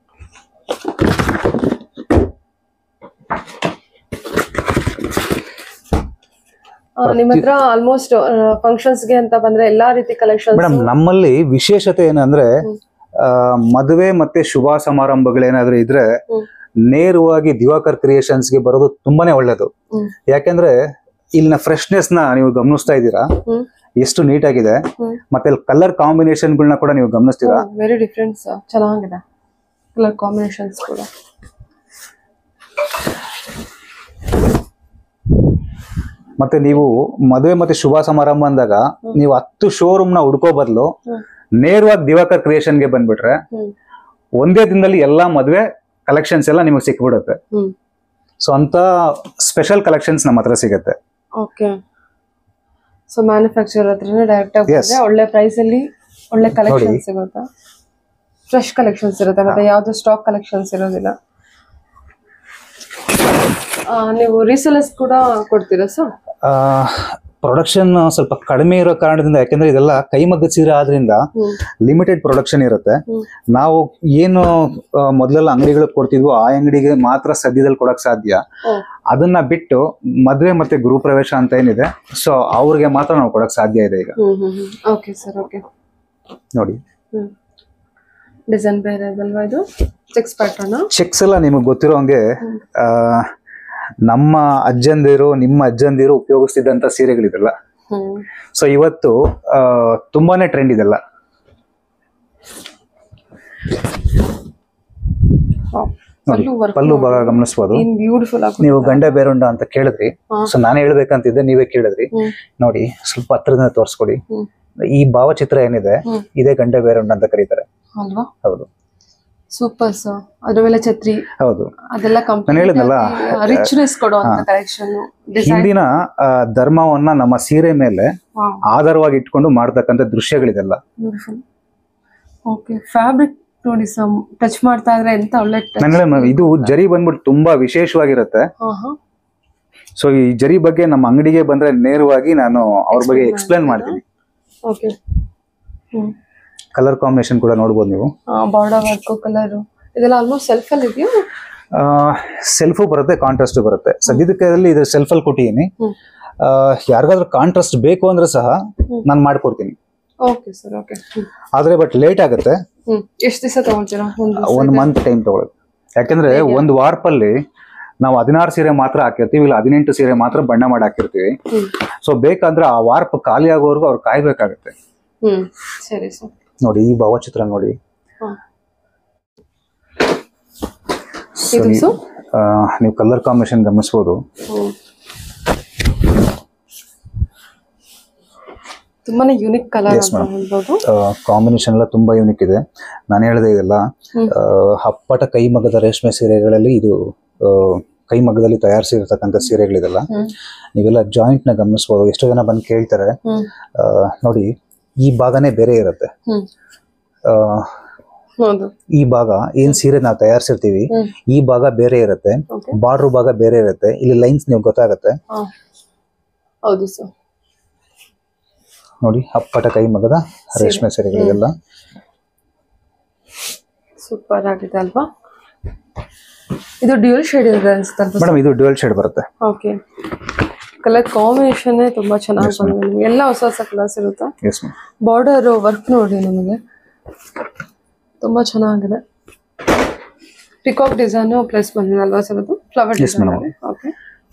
ಆ, ನಿಮ್ಮ ಹತ್ರ ಆಲ್ಮೋಸ್ಟ್ ಫಂಕ್ಷನ್ಸ್ಗೆ ಅಂತ ಬಂದ್ರೆ ಎಲ್ಲಾ ರೀತಿ ಕಲೆಕ್ಷನ್ಸ್ ಮೇಡಮ್ ನಮ್ಮಲ್ಲಿ ವಿಶೇಷತೆ ಏನಂದ್ರೆ ಹ್ಮ್. ಆ, ಮದುವೆ ಮತ್ತೆ ಶುಭ ಸಮಾರಂಭಗಳೇನಾದ್ರೂ ಇದ್ರೆ ಹ್ಮ್. ನೇರವಾಗಿ ದಿವಾಕರ್ ಕ್ರಿಯೇಷನ್ಸ್ ಗೆ ಬರೋದು ತುಂಬಾನೇ ಒಳ್ಳೇದು ಹ್ಮ್. ಯಾಕೆಂದ್ರೆ ಇಲ್ಲಿನ ಫ್ರೆಶ್ನೆಸ್ ನ ನೀವು ಗಮನಿಸ್ತಾ ಇದ್ದೀರಾ ಹ್ಮ್ ಎಷ್ಟು ನೀಟ್ ಆಗಿದೆ ಹ್ಮ್ ಮತ್ತೆ ಕಲರ್ ಕಾಂಬಿನೇಷನ್ಗಳನ್ನ ಕೂಡ ನೀವು ಗಮನಿಸ್ತೀರಾ ವೆರಿ ಡಿಫ್ರೆನ್ಸ್ ಚೆನ್ನಾಗಿದೆ ಕಲರ್ ಕಾಂಬಿನೇಷನ್ಸ್ ಕೂಡ ಮತ್ತೆ ನೀವು ಮದುವೆ ಮತ್ತೆ ಶುಭ ಸಮಾರಂಭ ಅಂದಾಗ ನೀವು ಹತ್ತು ಶೋರೂಮ್ ನ ಹುಡ್ಕೋ ಬದಲು ಹ್ಮ್. ನೇರವಾಗಿ ದಿವಾಕರ್ ಕ್ರಿಯೇಷನ್ ಗೆ ಬಂದ್ಬಿಟ್ರೆ ಹ್ಮ್ ಒಂದೇ ದಿನದಲ್ಲಿ ಎಲ್ಲಾ ಮದುವೆ ಕಲೆಕ್ಷನ್ಸ್ ಎಲ್ಲ ನಿಮಗೆ ಸಿಕ್ಬಿಡುತ್ತೆ ಹ್ಮ್ ಸೊ ಅಂತ ಸ್ಪೆಷಲ್ ಕಲೆಕ್ಷನ್ಸ್ ನಮ್ಮ ಹತ್ರ ಸಿಗುತ್ತೆ ಓಕೆ ಸೊ ಮ್ಯಾನುಫ್ಯಾಕ್ಚರ್ ಹತ್ರನೇ ಡೈರೆಕ್ಟ್ ಆಗಿ Yes. ಬಂದ್ರೆ ಒಳ್ಳೆ ಪ್ರೈಸ್ ಅಲ್ಲಿ ಒಳ್ಳೆ ಕಲೆಕ್ಷನ್ ಸಿಗುತ್ತೆ ಫ್ರೆಶ್ ಕಲೆಕ್ಷನ್ಸ್ ಇರುತ್ತೆ ಮತ್ತೆ ಯಾವ್ದು ಸ್ಟಾಕ್ ಕಲೆಕ್ಷನ್ಸ್ ಇರೋದಿಲ್ಲ ಆ, ನೀವು ರೀಸೆಲರ್ಸ್ ಕೂಡ ಕೊಡ್ತೀರಾ ಸರ್ ಪ್ರೊಡಕ್ಷನ್ ಸ್ವಲ್ಪ ಕಡಿಮೆ ಇರೋ ಕಾರಣದಿಂದ ಯಾಕೆಂದ್ರೆ ಇದೆಲ್ಲ ಕೈಮಗ್ಗದ ಸೀರೆ ಆದ್ರಿಂದ ಹ್ಮ್ ಲಿಮಿಟೆಡ್ ಪ್ರೊಡಕ್ಷನ್ ಇರುತ್ತೆ ಹ್ಮ್. ನಾವು ಏನು ಆ, ಮೊದಲೆಲ್ಲ ಅಂಗಡಿಗಳಿಗೆ ಕೊಡ್ತಿದ್ವೋ ಆ ಅಂಗಡಿಗೆ ಮಾತ್ರ ಸದ್ಯದಲ್ಲಿ ಕೊಡಕ್ ಸಾಧ್ಯ ಓ ಅದನ್ನ ಬಿಟ್ಟು ಮದುವೆ ಮತ್ತೆ ಗೃಹ ಪ್ರವೇಶ ಅಂತ ಏನಿದೆ ಸೊ ಅವ್ರಿಗೆ ಮಾತ್ರ ನಾವು ಕೊಡಕ್ ಸಾಧ್ಯ ಇದೆ ಈಗ hmm hmm hmm okay sir okay ನೋಡಿ ಹ್ಮ್ ಡಿಸೈನ್ ಬೇರೆ ಇದಲ್ವಾ ಇದು ಚೆಕ್ಸ್ ಪ್ಯಾಟರ್ನ್ ಚೆಕ್ಸ್ ಎಲ್ಲ ನಿಮಗೆ ಗೊತ್ತಿರೋ ಹಂಗೆ ಹ್ಮ್. ಆ, ನಮ್ಮ ಅಜ್ಜಂದಿರು ನಿಮ್ಮ ಅಜ್ಜಂದಿರು ಉಪಯೋಗಿಸ್ತಿದ್ದಂತ ಸೀರೆಗಳಿದೆಲ್ಲ ಹ್ಮ್ ಸೊ ಇವತ್ತು ಆ, ತುಂಬಾನೇ ಟ್ರೆಂಡ್ ಇದೆಲ್ಲ Wow. ನೋಡಿ ಪಲ್ಲು work ಪಲ್ಲು ಭಾಗ ನೋಡಿ. ಗಮನಿಸ್ಬೋದು ಏನ್ ಬ್ಯೂಟಿಫುಲ್ ಆಗಿ ನೀವು ಗಂಡ ಬೇರುಂಡ ಅಂತ ಕೇಳಿದ್ರಿ ಹಾ. ಸೊ ನಾನು ಹೇಳ್ಬೇಕಂತಿದ್ದೆ ನೀವೇ ಕೇಳಿದ್ರಿ ಹ್ಮ್ ನೋಡಿ ಸ್ವಲ್ಪ ಹತ್ರದಿಂದ ತೋರಿಸ್ಕೊಡಿ ಹ್ಮ್ ಈ ಭಾವಚಿತ್ರ ಏನಿದೆ ಹ್ಮ್ ಇದೇ ಗಂಡ ಬೇರುಂಡ ಅಂತ ಕರೀತಾರೆ ಅಲ್ವಾ ಹೌದು ಸೂಪರ್ ಸರ್ ಅದ್ರ ಮೇಲೆ ಛತ್ರಿ ಹೌದು ಅದೆಲ್ಲ ನಾನು ಹೇಳಿದ್ನಲ್ಲ, ರಿಚ್ನೆಸ್ ಕೊಡುವಂತ ಕಲೆಕ್ಷನ್ ಡಿಸೈನ್ ಹಿಂದಿನ ಆ, ಧರ್ಮವನ್ನ ನಮ್ಮ ಸೀರೆ ಮೇಲೆ ಆಧಾರವಾಗಿ ಇಟ್ಕೊಂಡು ಮಾಡ್ತಕ್ಕಂಥ ದೃಶ್ಯಗಳಿದೆಲ್ಲ ಬ್ಯೂಟಿಫುಲ್ ಓಕೆ ಫ್ಯಾಬ್ರಿಕ್ ನೋಡಿ ಸಮ್ ಟಚ್ ಮಾಡ್ತಾ ಇದ್ರೆ ಎಂತ ಒಳ್ಳೆ touch. ನಾನು ಹೇಳ ಇದು ಜರಿ ಬಂದ್ಬಿಟ್ಟು ತುಂಬಾ ವಿಶೇಷವಾಗಿರುತ್ತೆ ಹಾ ಹಾ ಸೊ ಈ ಜರಿ ಬಗ್ಗೆ ನಮ್ಮ ಅಂಗಡಿಗೆ ಬಂದ್ರೆ ನೇರವಾಗಿ ನಾನು ಅವ್ರ ಬಗ್ಗೆ Explain ಎಕ್ಸ್ಪ್ಲೇನ್ ಮಾಡ್ತೀರಾ? ಮಾಡ್ತೀನಿ ಓಕೆ ಹ್ಮ್ ಕಲರ್ ಕಾಂಬಿನೇಷನ್ ಕೂಡ ನೋಡ್ಬೋದು ನೀವು ಬಾರ್ಡರ್ ವರ್ಕ್ ಕಲರ್ ಇದೆಲ್ಲ ಆಲ್ಮೋಸ್ಟ್ ಸೆಲ್ಫ್ ಅಲ್ಲಿ ಇದೆಯಾ ಸೆಲ್ಫು ಬರುತ್ತೆ ಕಾಂಟ್ರಾಸ್ಟ್ ಬರುತ್ತೆ ಸದ್ಯದಲ್ಲಿ ಇದು ಸೆಲ್ಫ್ ಅಲ್ಲಿ ಕೊಟ್ಟಿದ್ದೀನಿ ಹ್ಮ್. ಆ, ಯಾರಿಗಾದ್ರೂ ಕಾಂಟ್ರಾಸ್ಟ್ ಬೇಕು ಅಂದ್ರೆ ಸಹ ಹ್ಮ್. ನಾನು ಮಾಡ್ಕೊಡ್ತೀನಿ ಓಕೆ ಸರ್ ಓಕೆ ಆದ್ರೆ ಬಟ್ ಲೇಟ್ ಆಗುತ್ತೆ ಹ್ಮ್ ಎಷ್ಟು ದಿವಸ ತಗೊಳ್ತೀರಾ ಒಂದು ಒಂದ್ ಮಂತ್ ಟೈಮ್ ತಗೊಳುತ್ತೆ ಯಾಕಂದ್ರೆ ಒಂದು ವಾರಪಲ್ಲಿ ನಾವು ಹದಿನಾರು ಸೀರೆ ಮಾತ್ರ ಹಾಕಿರ್ತೀವಿ ಇಲ್ಲ ಹದಿನೆಂಟು ಸೀರೆ ಮಾತ್ರ ಬಣ್ಣ ಮಾಡಿ ಹಾಕಿರ್ತೀವಿ ಹ್ಮ್ ಸೊ ಬೇಕಾದ್ರೆ ಆ ವಾರ್ಪ್ ಖಾಲಿ ಆಗೋವರೆಗೂ ಅವ್ರು ಕಾಯ್ಬೇಕಾಗತ್ತೆ ಹ್ಮ್ ಸರಿ ಸರ್ ನೋಡಿ ಈ ಭಾವಚಿತ್ರ ನೋಡಿ ಹಾ. So, ಇದು ನೀವು- ಸರ್ ಆ, ನೀವು ಕಲರ್ ಕಾಂಬಿನೇಷನ್ ಗಮನಿಸ್ಬೋದು ಹ್ಮ್. ತುಂಬಾನೇ ಯುನಿಕ್ ಕಲರ್ Yes, ಅಂತ ma'am. ಹೇಳ್ಬೋದು ಕಾಂಬಿನೇಷನ್ ಎಲ್ಲ ತುಂಬಾ ಯೂನಿಕ್ ಇದೆ ನಾನು ಹೇಳಿದೆ ಇದೆಲ್ಲ ಹ್ಮ್. ಆ, ಹಪ್ಪಟ ಕೈಮಗ್ಗದ ರೇಷ್ಮೆ ಸೀರೆಗಳಲ್ಲಿ ಇದು ಆ, ಕೈಮಗ್ಗದಲ್ಲಿ ತಯಾರಿಸಿರ್ತಕ್ಕಂಥ ಸೀರೆಗಳಿದೆಲ್ಲ ಹ್ಮ್ ನೀವೆಲ್ಲ ಜಾಯಿಂಟ್ ನ ಗಮನಿಸ್ಬೋದು ಎಷ್ಟೋ ಜನ ಬಂದು ಕೇಳ್ತಾರೆ ಹ್ಮ್ ಆ, ನೋಡಿ ಈ ಭಾಗನೇ ಬೇರೆ ಇರುತ್ತೆ ಹ್ಮ್ ಆ, ಹೌದು ಈ ಭಾಗ ಏನ್ ಸೀರೆ ನಾವು ತಯಾರಿಸಿರ್ತೀವಿ ಹ್ಮ್ ಈ ಭಾಗ ಬೇರೆ ಇರುತ್ತೆ ಓಕೆ ಬಾರ್ಡ್ರ್ ಭಾಗ ಬೇರೆ ಇರುತ್ತೆ ಇಲ್ಲಿ ಲೈನ್ಸ್ ನೀವು ಗೊತ್ತಾಗತ್ತೆ ಹಾ ಹೌದು ಸರ್ ನೋಡಿ ಹಪ್ಪಟ ಕೈಮಗ್ಗದ ರೇಷ್ಮೆ ಸೀರೆಗಳಿಗೆಲ್ಲ ಸೂಪರ್ ಆಗಿದೆ ಅಲ್ವಾ ಇದು ಡ್ಯೂಲ್ ಶೇಡ್ ಇದೆ ಅನ್ಸುತ್ತಲ್ವಾ ಮೇಡಮ್ ಇದು ಡ್ಯುಯಲ್ ಶೇಡ್ ಬರುತ್ತೆ ಓಕೆ ಕಲರ್ ಕಾಂಬಿನೇಷನ್ ತುಂಬಾ ಚೆನ್ನಾಗಿ ಬಂದಿದೆ ನಿಮ್ಗೆ ಎಲ್ಲ ಹೊಸ ಹೊಸ ಕಲರ್ಸ್ ಇರುತ್ತೆ ಎಸ್ ಮ್ಯಾಮ್ ಬಾರ್ಡರ್ ವರ್ಕ್ ನೋಡಿ ನಿಮಗೆ ತುಂಬಾ ಚೆನ್ನಾಗಿದೆ ಪಿಕಾಕ್ ಡಿಸೈನ್ ಪ್ಲಸ್ ಬಂದಿದೆ ಅಲ್ವಾ ಸರ್ ಅದು flower Yes, design madam. Okay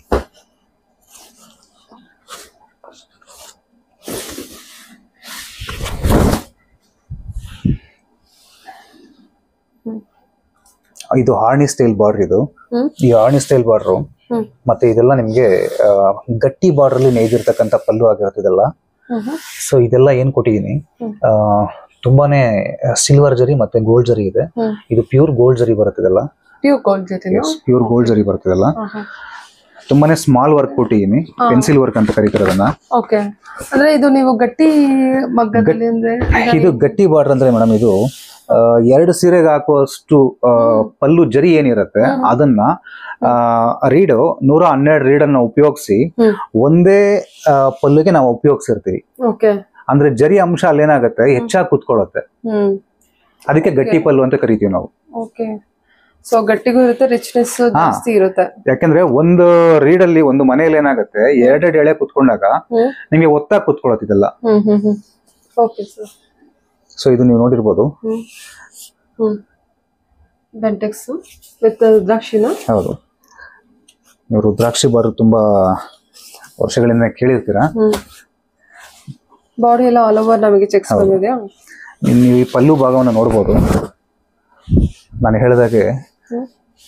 ಇದು ಹಾರ್ನಿ ಸ್ಟೈಲ್ ಬಾರ್ಡರ್ ಇದು ಹ್ಮ್ ಈ ಹಾರ್ನಿ ಸ್ಟೈಲ್ ಬಾರ್ಡ್ರು ಹ್ಮ್ ಮತ್ತೆ ಇದೆಲ್ಲ ನಿಮ್ಗೆ ಆ, ಗಟ್ಟಿ ಬಾರ್ಡರ್ ಅಲ್ಲಿ ನೇಯ್ದಿರ್ತಕ್ಕಂಥ ಪಲ್ಲು ಆಗಿರುತ್ತೆ ಇದೆಲ್ಲ ಹ್ಮ್ ಹ್ಮ್ ಸೊ ಇದೆಲ್ಲ ಏನ್ ಕೊಟ್ಟಿದ್ದೀನಿ ಹ್ಮ್. ಆ, ತುಂಬಾನೇ ಸಿಲ್ವರ್ ಜರಿ ಮತ್ತೆ ಗೋಲ್ಡ್ ಜರಿ ಇದೆ ಹ್ಮ್ ಇದು ಪ್ಯೂರ್ ಗೋಲ್ಡ್ ಜರಿ ಬರುತ್ತೆ ಇದೆಲ್ಲ ಪ್ಯೂರ್ ಗೋಲ್ಡ್ ಜೊತೆ ಪ್ಯೂರ್ ಗೋಲ್ಡ್ ಜರಿ ಬರುತ್ತೆ ಇದೆಲ್ಲ ತುಂಬಾನೇ ಸ್ಮಾಲ್ ವರ್ಕ್ ಕೊಟ್ಟಿದ್ದೀನಿ ಪೆನ್ಸಿಲ್ ವರ್ಕ್ ಅಂತ ಕರೀತಾರೆ ಅದನ್ನ ಓಕೆ ಅಂದ್ರೆ ಇದು ನೀವು ಗಟ್ಟಿ ಮಗ್ಗದಲ್ಲಿ ಅಂದ್ರೆ ಇದು ಗಟ್ಟಿ ಬಾರ್ಡರ್ ಅಂದ್ರೆ ಮೇಡಮ್ ಇದು ಆ, ಎರಡು ಸೀರೆಗೆ ಹಾಕುವಷ್ಟು ಆ, ಪಲ್ಲು ಜರಿ ಏನಿರುತ್ತೆ ಅದನ್ನ ರೀಡು ನೂರ ಹನ್ನೆರಡು ರೀಡನ್ನ ಉಪಯೋಗಿಸಿ ಹ್ಮ್ ಒಂದೇ ಆ, ಪಲ್ಲುಗೆ ನಾವು ಉಪಯೋಗಿಸಿರ್ತೀವಿ ಓಕೆ ಅಂದ್ರೆ ಜರಿ ಅಂಶ ಅಲ್ಲೇನಾಗುತ್ತೆ ಹೆಚ್ಚಾಗಿ ಕುತ್ಕೊಳ್ಳುತ್ತೆ ಹ್ಮ್ ಅದಕ್ಕೆ ಗಟ್ಟಿ ಪಲ್ಲು ಅಂತ ಕರಿತೀವಿ ನಾವು ಓಕೆ ಸೊ ಗಟ್ಟಿಗೂ ಇರುತ್ತೆ ರಿಚ್ನೆಸ್ ಜಾಸ್ತಿ ಇರುತ್ತೆ ಯಾಕಂದ್ರೆ ಒಂದು ರೀಡಲ್ಲಿ ಒಂದು ಮನೆಯಲ್ಲಿ ಏನಾಗುತ್ತೆ ಎರಡೆರಡು ಎಳೆ ಕುತ್ಕೊಂಡಾಗ ಹ್ಮ್ ನಿಮಗೆ ಒತ್ತಾಗಿ ಕುತ್ಕೊಳ್ಳೋತಿದೆಲ್ಲ hmm hmm hmm okay sir so ಇದು ನೀವು ನೋಡಿರ್ಬೋದು ಹ್ಮ್ ಹ್ಮ್ ಬೆಂಟೆಕ್ಸ್ ವಿತ್ ದ್ರಾಕ್ಷಿನ ಹೌದು ನೀವು ರುದ್ರಾಕ್ಷಿ ಬಾರು ತುಂಬಾ ವರ್ಷಗಳಿಂದ ಕೇಳಿರ್ತೀರಾ ಹ್ಮ್ ಬಾಡಿ ಎಲ್ಲ ಆಲ್ ಓವರ್ ನಮಗೆ ಚೆಕ್ಸ್ ಬಂದಿದೆಯಾ ನೀವು ಈ ಪಲ್ಲು ಭಾಗವನ್ನು ನೋಡ್ಬೋದು ನಾನು ಹೇಳಿದಾಗೆ ಹ್ಮ್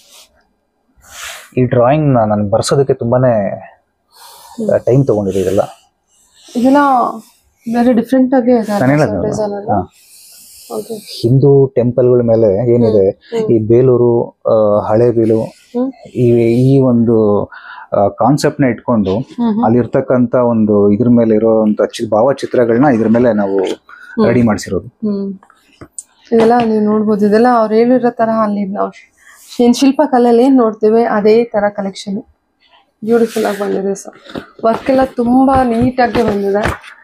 ಈ ಡ್ರಾಯಿಂಗ್ ನಾನು ಬರ್ಸೋದಕ್ಕೆ ತುಂಬಾನೇ ಟೈಮ್ ತಗೊಂಡಿದೆ ಇದೆಲ್ಲ ಇದೆಲ್ಲ ಬೇರೆ ಡಿಫ್ರೆಂಟ್ ಆಗಿ ಇದೆ ನಾನು ಹೇಳೋದು ಡಿಸೈನ್ ಎಲ್ಲ ಹಾ. ಓಕೆ ಹಿಂದೂ ಟೆಂಪಲ್ಗಳ ಮೇಲೆ ಏನಿದೆ ಈ ಬೇಲೂರು ಆ, ಹಳೇಬೀಲು ಹ್ಮ್ ಈ ಈ ಒಂದು ಕಾನ್ಸೆಪ್ಟ್ ನ ಇಟ್ಕೊಂಡು ಹ್ಮ್ ಅಲ್ಲಿರ್ತಕ್ಕಂತ ಒಂದು ಇದ್ರ ಮೇಲೆ ಇರುವಂತ ಚಿ- ಭಾವಚಿತ್ರಗಳನ್ನ ಇದ್ರ ಮೇಲೆ ನಾವು ರೆಡಿ ಮಾಡಿಸಿರೋದು ಹ್ಮ್ ಇದೆಲ್ಲ ನೀವು ನೋಡ್ಬೋದು ಇದೆಲ್ಲ ಅವ್ರು ಹೇಳಿರೋ ತರ ಅಲ್ಲಿ ನಾವು ಏನ್ ಶಿಲ್ಪಕಲೆಯಲ್ಲಿ ಏನ್ ನೋಡ್ತೀವಿ ಅದೇ ತರ ಕಲೆಕ್ಷನ್ ಬ್ಯೂಟಿಫುಲ್ ಆಗಿ ಬಂದಿದೆ ಸರ್ ವರ್ಕ್ ಎಲ್ಲ ತುಂಬಾ ನೀಟಾಗಿ ಬಂದಿದೆ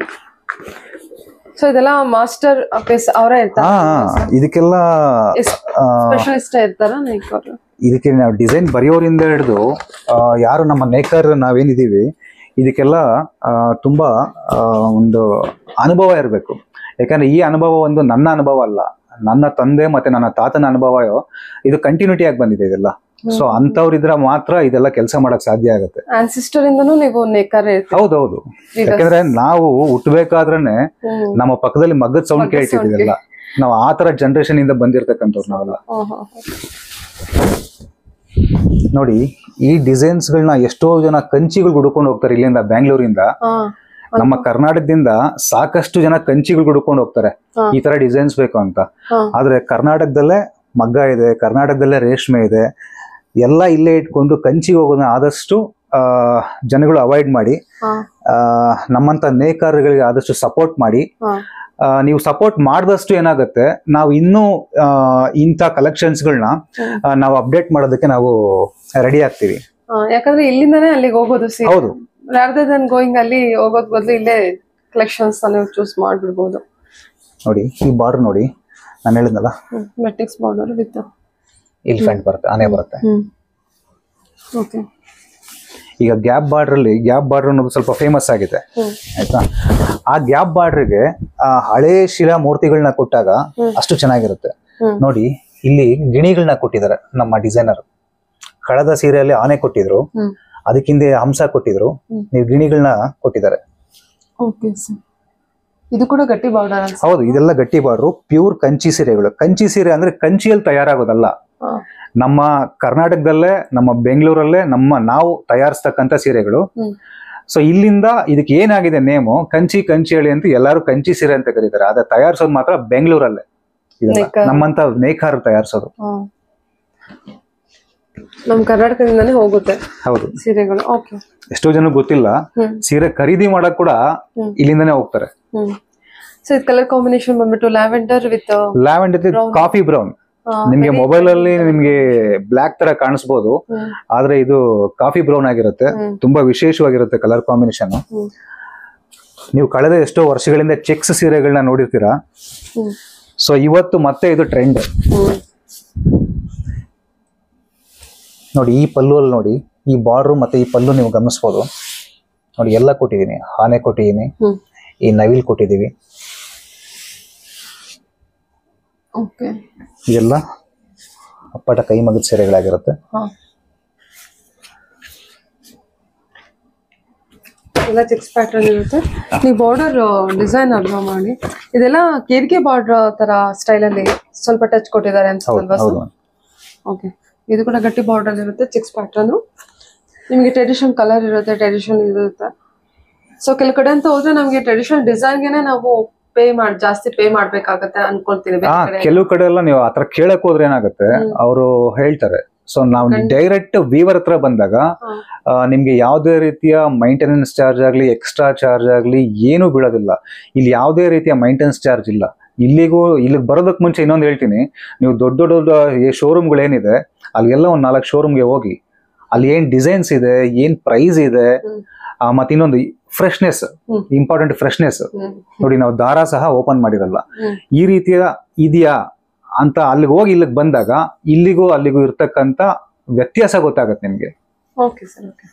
ಸೊ ಇದೆಲ್ಲ ಮಾಸ್ಟರ್ ಪೀಸ್ ಅವರೇ ಹಾ ಇರ್ತಾರೆ ಹಾ, ಇದಕ್ಕೆಲ್ಲ ಆ, ಸ್ಪೆಷಲಿಸ್ಟ್ ಇರ್ತಾರ ನೈಕ್ ಅವರು ಇದಕ್ಕೆ ನಾವು ಡಿಸೈನ್ ಬರೆಯೋರಿಂದ ಹಿಡಿದು ಯಾರು ನಮ್ಮ ನೇಕರ್ ನಾವೇನಿದೀವಿ ಇದಕ್ಕೆಲ್ಲ ಆ, ತುಂಬಾ ಆ, ಒಂದು ಅನುಭವ ಇರಬೇಕು ಯಾಕಂದ್ರೆ ಈ ಅನುಭವ ಒಂದು ನನ್ನ ಅನುಭವ ಅಲ್ಲ ನನ್ನ ತಂದೆ ಮತ್ತೆ ನನ್ನ ತಾತನ ಅನುಭವ ಇದು ಕಂಟಿನ್ಯೂಟಿ ಆಗಿ ಬಂದಿದೆ ಇದೆಲ್ಲ ಸೊ ಅಂತವ್ರಿದ್ರ ಮಾತ್ರ ಇದೆಲ್ಲ ಕೆಲಸ ಮಾಡಕ್ ಸಾಧ್ಯ ಆಗುತ್ತೆ ಆನ್ಸಿಸ್ಟರ್ ಇಂದನೂ ನೀವು ನೇಕರ್ ಇರ್ತೀವಿ ಹೌದೌದು ಯಾಕಂದ್ರೆ ನಾವು ಹುಟ್ಟಬೇಕಾದ್ರೇನೆ ಹ್ಮ್ ನಮ್ಮ ಪಕ್ಕದಲ್ಲಿ ಮಗ್ಗದ ಸೌಂಡ್ ಮಗ್ಗದ್ sound ಕೇಳ್ತಿದ್ದಿಲ್ಲ ನಾವು ಆ ತರ ಜನರೇಷನ್ ಇಂದ ಬಂದಿರತಕ್ಕಂಥವ್ರು ನಾವೆಲ್ಲ ಹ್ಮ್ ಹ್ಮ್ ನೋಡಿ ಈ ಡಿಸೈನ್ಸ್ ಗಳನ್ನ ಎಷ್ಟೋ ಜನ ಕಂಚಿಗಳು ಹುಡ್ಕೊಂಡು ಹೋಗ್ತಾರೆ ಇಲ್ಲಿಂದ ಬ್ಯಾಂಗ್ಳೂರಿಂದ ಹಾ ನಮ್ಮ ಕರ್ನಾಟಕದಿಂದ ಸಾಕಷ್ಟು ಜನ ಕಂಚಿಗಳು ಹುಡ್ಕೊಂಡು ಹೋಗ್ತಾರೆ ಹಾ. ಈ ತರ ಡಿಸೈನ್ಸ್ ಬೇಕು ಅಂತ ಹಾ ಆದ್ರೆ ಕರ್ನಾಟಕದಲ್ಲೇ ಮಗ್ಗ ಇದೆ ಕರ್ನಾಟಕದಲ್ಲೇ ರೇಷ್ಮೆ ಇದೆ ಎಲ್ಲ ಇಲ್ಲೇ ಇಟ್ಕೊಂಡು ಕಂಚಿಗೆ ಹೋಗೋದನ್ನ ಆದಷ್ಟು ಆ, ಜನಗಳು ಅವಾಯ್ಡ್ ಮಾಡಿ ಹಾ ಆ, ನಮ್ಮಂತ ನೇಕಾರಗಳಿಗೆ ಆದಷ್ಟು ಸಪೋರ್ಟ್ ಮಾಡಿ ಹಾ ಆ, ನೀವು ಸಪೋರ್ಟ್ ಮಾಡಿದಷ್ಟು ಏನಾಗುತ್ತೆ ನಾವು ಇನ್ನೂ ಆ, ಇಂಥ ಕಲೆಕ್ಷನ್ಸ್ಗಳನ್ನ ನಾವು ಅಪ್ಡೇಟ್ ಮಾಡೋದಕ್ಕೆ ನಾವು ರೆಡಿ ಆಗ್ತೀವಿ ಯಾಕಂದ್ರೆ ಇಲ್ಲಿಂದಾನೇ ಅಲ್ಲಿಗೆ ಹೋಗೋದು ಸೀರೆ ಹೌದು ರಾದರ್ ದನ್ ಗೋಯಿಂಗ್ ಅಲ್ಲಿ ಹೋಗೋದ್ ಬದಲು ಇಲ್ಲೇ ಕಲೆಕ್ಷನ್ಸ್ ನೀವು ಚೂಸ್ ಮಾಡ್ಬಿಡ್ಬೋದು ನೋಡಿ ಈ ಬಾರ್ಡರ್ ನೋಡಿ ನಾನು ಹೇಳಿದ್ನಲ್ಲ ಮೆಟ್ರಿಕ್ಸ್ ಬಾರ್ಡರ್ ವಿತ್ ಇಲಿಫೆಂಟ್ ಬರುತ್ತೆ ಆನೆ ಬರುತ್ತೆ ಹ್ಮ್ ಓಕೆ ಈಗ ಗ್ಯಾಪ್ ಬಾರ್ಡರ್ ಅಲ್ಲಿ ಗ್ಯಾಪ್ ಬಾರ್ಡರ್ ಅನ್ನೋದು ಸ್ವಲ್ಪ ಫೇಮಸ್ ಆಗಿದೆ ಹ್ಮ್ ಆಯ್ತಾ ಆ ಗ್ಯಾಪ್ ಬಾರ್ಡರ್ಗೆ ಆ ಹಳೆ ಶಿಲಾ ಮೂರ್ತಿಗಳನ್ನ ಕೊಟ್ಟಾಗ ಹ್ಮ್. ಅಷ್ಟು ಚೆನ್ನಾಗಿರುತ್ತೆ ಹ್ಮ್. ನೋಡಿ ಇಲ್ಲಿ ಗಿಣಿಗಳನ್ನ ಕೊಟ್ಟಿದ್ದಾರೆ ನಮ್ಮ ಡಿಸೈನರ್ ಕಳೆದ ಸೀರೆಯಲ್ಲಿ ಆನೆ ಕೊಟ್ಟಿದ್ರು ಹ್ಮ್ ಅದಕ್ಕಿಂದೆ ಹಂಸ ಕೊಟ್ಟಿದ್ರು ಹ್ಮ್. ನೀವು ಗಿಣಿಗಳನ್ನ ಕೊಟ್ಟಿದ್ದಾರೆ ಓಕೆ ಸರ್ ಇದು ಕೂಡ ಗಟ್ಟಿ ಬಾರ್ಡರ್ ಅನ್ಸುತ್ತೆ ಹೌದು ಇದೆಲ್ಲ ಗಟ್ಟಿ ಬಾರ್ಡ್ರು ಪ್ಯೂರ್ ಕಂಚಿ ಸೀರೆಗಳು ಕಂಚಿ ಸೀರೆ ಅಂದ್ರೆ ಕಂಚಿಯಲ್ಲಿ ತಯಾರಾಗೋದಲ್ಲ ಹಾ. ನಮ್ಮ ಕರ್ನಾಟಕದಲ್ಲೇ ನಮ್ಮ ಬೆಂಗಳೂರಲ್ಲೇ ನಮ್ಮ ನಾವು ತಯಾರಿಸ್ತಕ್ಕಂಥ ಸೀರೆಗಳು ಹ್ಮ್. ಸೊ ಇಲ್ಲಿಂದ ಇದಕ್ಕೆ ಏನಾಗಿದೆ ನೇಮು ಕಂಚಿ ಕಂಚಿ ಹೇಳಿ ಅಂತ ಎಲ್ಲರೂ ಕಂಚಿ ಸೀರೆ ಅಂತ ಕರೀತಾರೆ ಅದೇ ತಯಾರಿಸೋದು ಮಾತ್ರ ಬೆಂಗಳೂರಲ್ಲೇ ಇದೆಲ್ಲ. ನೇಕಾರ. ನಮ್ಮಂತ ನೇಕಾರ ತಯಾರಿಸೋದು ಹಾ. ನಮ್ ಕರ್ನಾಟಕದಿಂದಾನೇ ಹೋಗುತ್ತೆ ಹೌದು ಸೀರೆಗಳು ಓಕೆ ಎಷ್ಟೋ ಜನ ಗೊತ್ತಿಲ್ಲ ಹ್ಮ್ ಸೀರೆ ಖರೀದಿ ಮಾಡಕ್ ಕೂಡ ಹ್ಮ್. ಇಲ್ಲಿಂದಾನೇ ಹೋಗ್ತಾರೆ ಹ್ಮ್ ಸೊ ಇದು ಕಲರ್ ಕಾಂಬಿನೇಷನ್ ಬಂದ್ಬಿಟ್ಟು lavender with lavender Brown. Coffee brown ನಿಮ್ಗೆ ಮೊಬೈಲ್ ಅಲ್ಲಿ ನಿಮ್ಗೆ ಬ್ಲಾಕ್ ತರ ಕಾಣಿಸ್ಬೋದು ಆದ್ರೆ ಇದು ಕಾಫಿ ಬ್ರೌನ್ ಆಗಿರುತ್ತೆ ಹ್ಮ್. ತುಂಬಾ ವಿಶೇಷವಾಗಿರುತ್ತೆ ಕಲರ್ ಕಾಂಬಿನೇಷನ್ ಹ್ಮ್. ನೀವು ಕಳೆದ ಎಷ್ಟೋ ವರ್ಷಗಳಿಂದ ಚೆಕ್ಸ್ ಸೀರೆಗಳನ್ನ ನೋಡಿರ್ತೀರಾ ಹ್ಮ್ ಸೊ ಇವತ್ತು ಮತ್ತೆ ಇದು ಟ್ರೆಂಡ್ ಹ್ಮ್ ನೋಡಿ ಈ ಪಲ್ಲು ಅಲ್ಲಿ ನೋಡಿ ಈ ಬಾರ್ಡ್ರು ಮತ್ತೆ ಈ ಪಲ್ಲು ನೀವು ಗಮನಿಸ್ಬೋದು ನೋಡಿ ಎಲ್ಲ ಕೊಟ್ಟಿದ್ದೀನಿ ಆನೆ ಕೊಟ್ಟಿದ್ದೀನಿ ಹ್ಮ್ ಈ ನವಿಲ್ ಕೊಟ್ಟಿದ್ದೀವಿ ಓಕೆ ಇದೆಲ್ಲ ಅಪ್ಪಟ ಕೈ ಮಗದ ಸೀರೆಗಳಾಗಿರುತ್ತೆ ಹಾ ಎಲ್ಲ ಚೆಕ್ಸ್ ಪ್ಯಾಟರ್ನ್ ಇರುತ್ತೆ ನೀವು ಬಾರ್ಡರ್ ಡಿಸೈನ್ ಅಲ್ವಾ ಮಾಡಿ ಇದೆಲ್ಲ ಕೇರ್ಗೆ ಬಾರ್ಡರ್ ತರ ಸ್ಟೈಲ್ ಅಲ್ಲಿ ಸ್ವಲ್ಪ ಟಚ್ ಕೊಟ್ಟಿದ್ದಾರೆ ಹೌದು ಅನ್ಸುತ್ತಲ್ವಾ ಹೌದು ಓಕೆ ಇದು ಕೂಡ ಗಟ್ಟಿ ಬಾರ್ಡರ್ ಇರುತ್ತೆ ಚೆಕ್ಸ್ ಪ್ಯಾಟರ್ನ್ ನಿಮಗೆ ಟ್ರೆಡಿಷನ್ ಕಲರ್ ಇರುತ್ತೆ ಟ್ರೆಡಿಷನ್ ಇರುತ್ತೆ ಸೊ ಕೆಲವು ಕಡೆ ಅಂತ ಹೋದ್ರೆ ನಮಗೆ ಟ್ರೆಡಿಷನಲ್ ಡಿಸೈನ್ಗೆನೆ ನಾವು ಪೇ ಮಾಡಿ ಜಾಸ್ತಿ ಪೇ ಮಾಡ್ಬೇಕಾಗತ್ತೆ ಅನ್ಕೊಳ್ತೀನಿ ಬೇರೆ ಹಾ ಕಡೆ ಕೆಲವು ಕಡೆ ಎಲ್ಲ ನೀವು ಆತರ ಕೇಳಕ್ ಹೋದ್ರೆ ಏನಾಗುತ್ತೆ ಹ್ಮ್. ಅವರು ಹೇಳ್ತಾರೆ ಸೊ ನಾವು ಖಂಡಿತ. ಡೈರೆಕ್ಟ್ ವೀವರ್ ಹತ್ರ ಬಂದಾಗ ಹಾ. ಆ, ನಿಮ್ಗೆ ಯಾವುದೇ ರೀತಿಯ ಮೈಂಟೆನೆನ್ಸ್ ಚಾರ್ಜ್ ಆಗಲಿ ಎಕ್ಸ್ಟ್ರಾ ಚಾರ್ಜ್ ಆಗಲಿ ಏನೂ ಬೀಳೋದಿಲ್ಲ ಇಲ್ಲಿ ಯಾವುದೇ ರೀತಿಯ ಮೈಂಟೆನೆನ್ಸ್ ಚಾರ್ಜ್ ಇಲ್ಲ ಇಲ್ಲಿಗೂ ಇಲ್ಲಿಗೆ ಬರೋದಕ್ಕೆ ಮುಂಚೆ ಇನ್ನೊಂದು ಹೇಳ್ತೀನಿ ನೀವು ದೊಡ್ಡ ದೊಡ್ಡ ಶೋರೂಮ್ಗಳು ಏನಿದೆ ಅಲ್ಲಿಗೆಲ್ಲ ಒಂದು ನಾಲ್ಕು ಶೋರೂಮ್ಗೆ ಹೋಗಿ ಅಲ್ಲಿ ಏನ್ ಡಿಸೈನ್ಸ್ ಇದೆ ಏನ್ ಪ್ರೈಸ್ ಇದೆ ಹ್ಮ್. ಆ, ಮತ್ತೆ ಇನ್ನೊಂದು freshness hmm. Important freshness hmm. ನೋಡಿ ನಾವು ದಾರ ಸಹ ಓಪನ್ ಮಾಡಿರಲ್ಲ ಹ್ಮ್. ಈ ರೀತಿಯ ಇದೆಯಾ ಅಂತ ಅಲ್ಲಿಗೆ ಹೋಗಿ ಇಲ್ಲಿಗೆ ಬಂದಾಗ ಇಲ್ಲಿಗೂ ಅಲ್ಲಿಗೂ ಇರ್ತಕ್ಕಂಥ ವ್ಯತ್ಯಾಸ ಗೊತ್ತಾಗತ್ತೆ ನಿಮ್ಗೆ ಓಕೆ ಸರ್ ಓಕೆ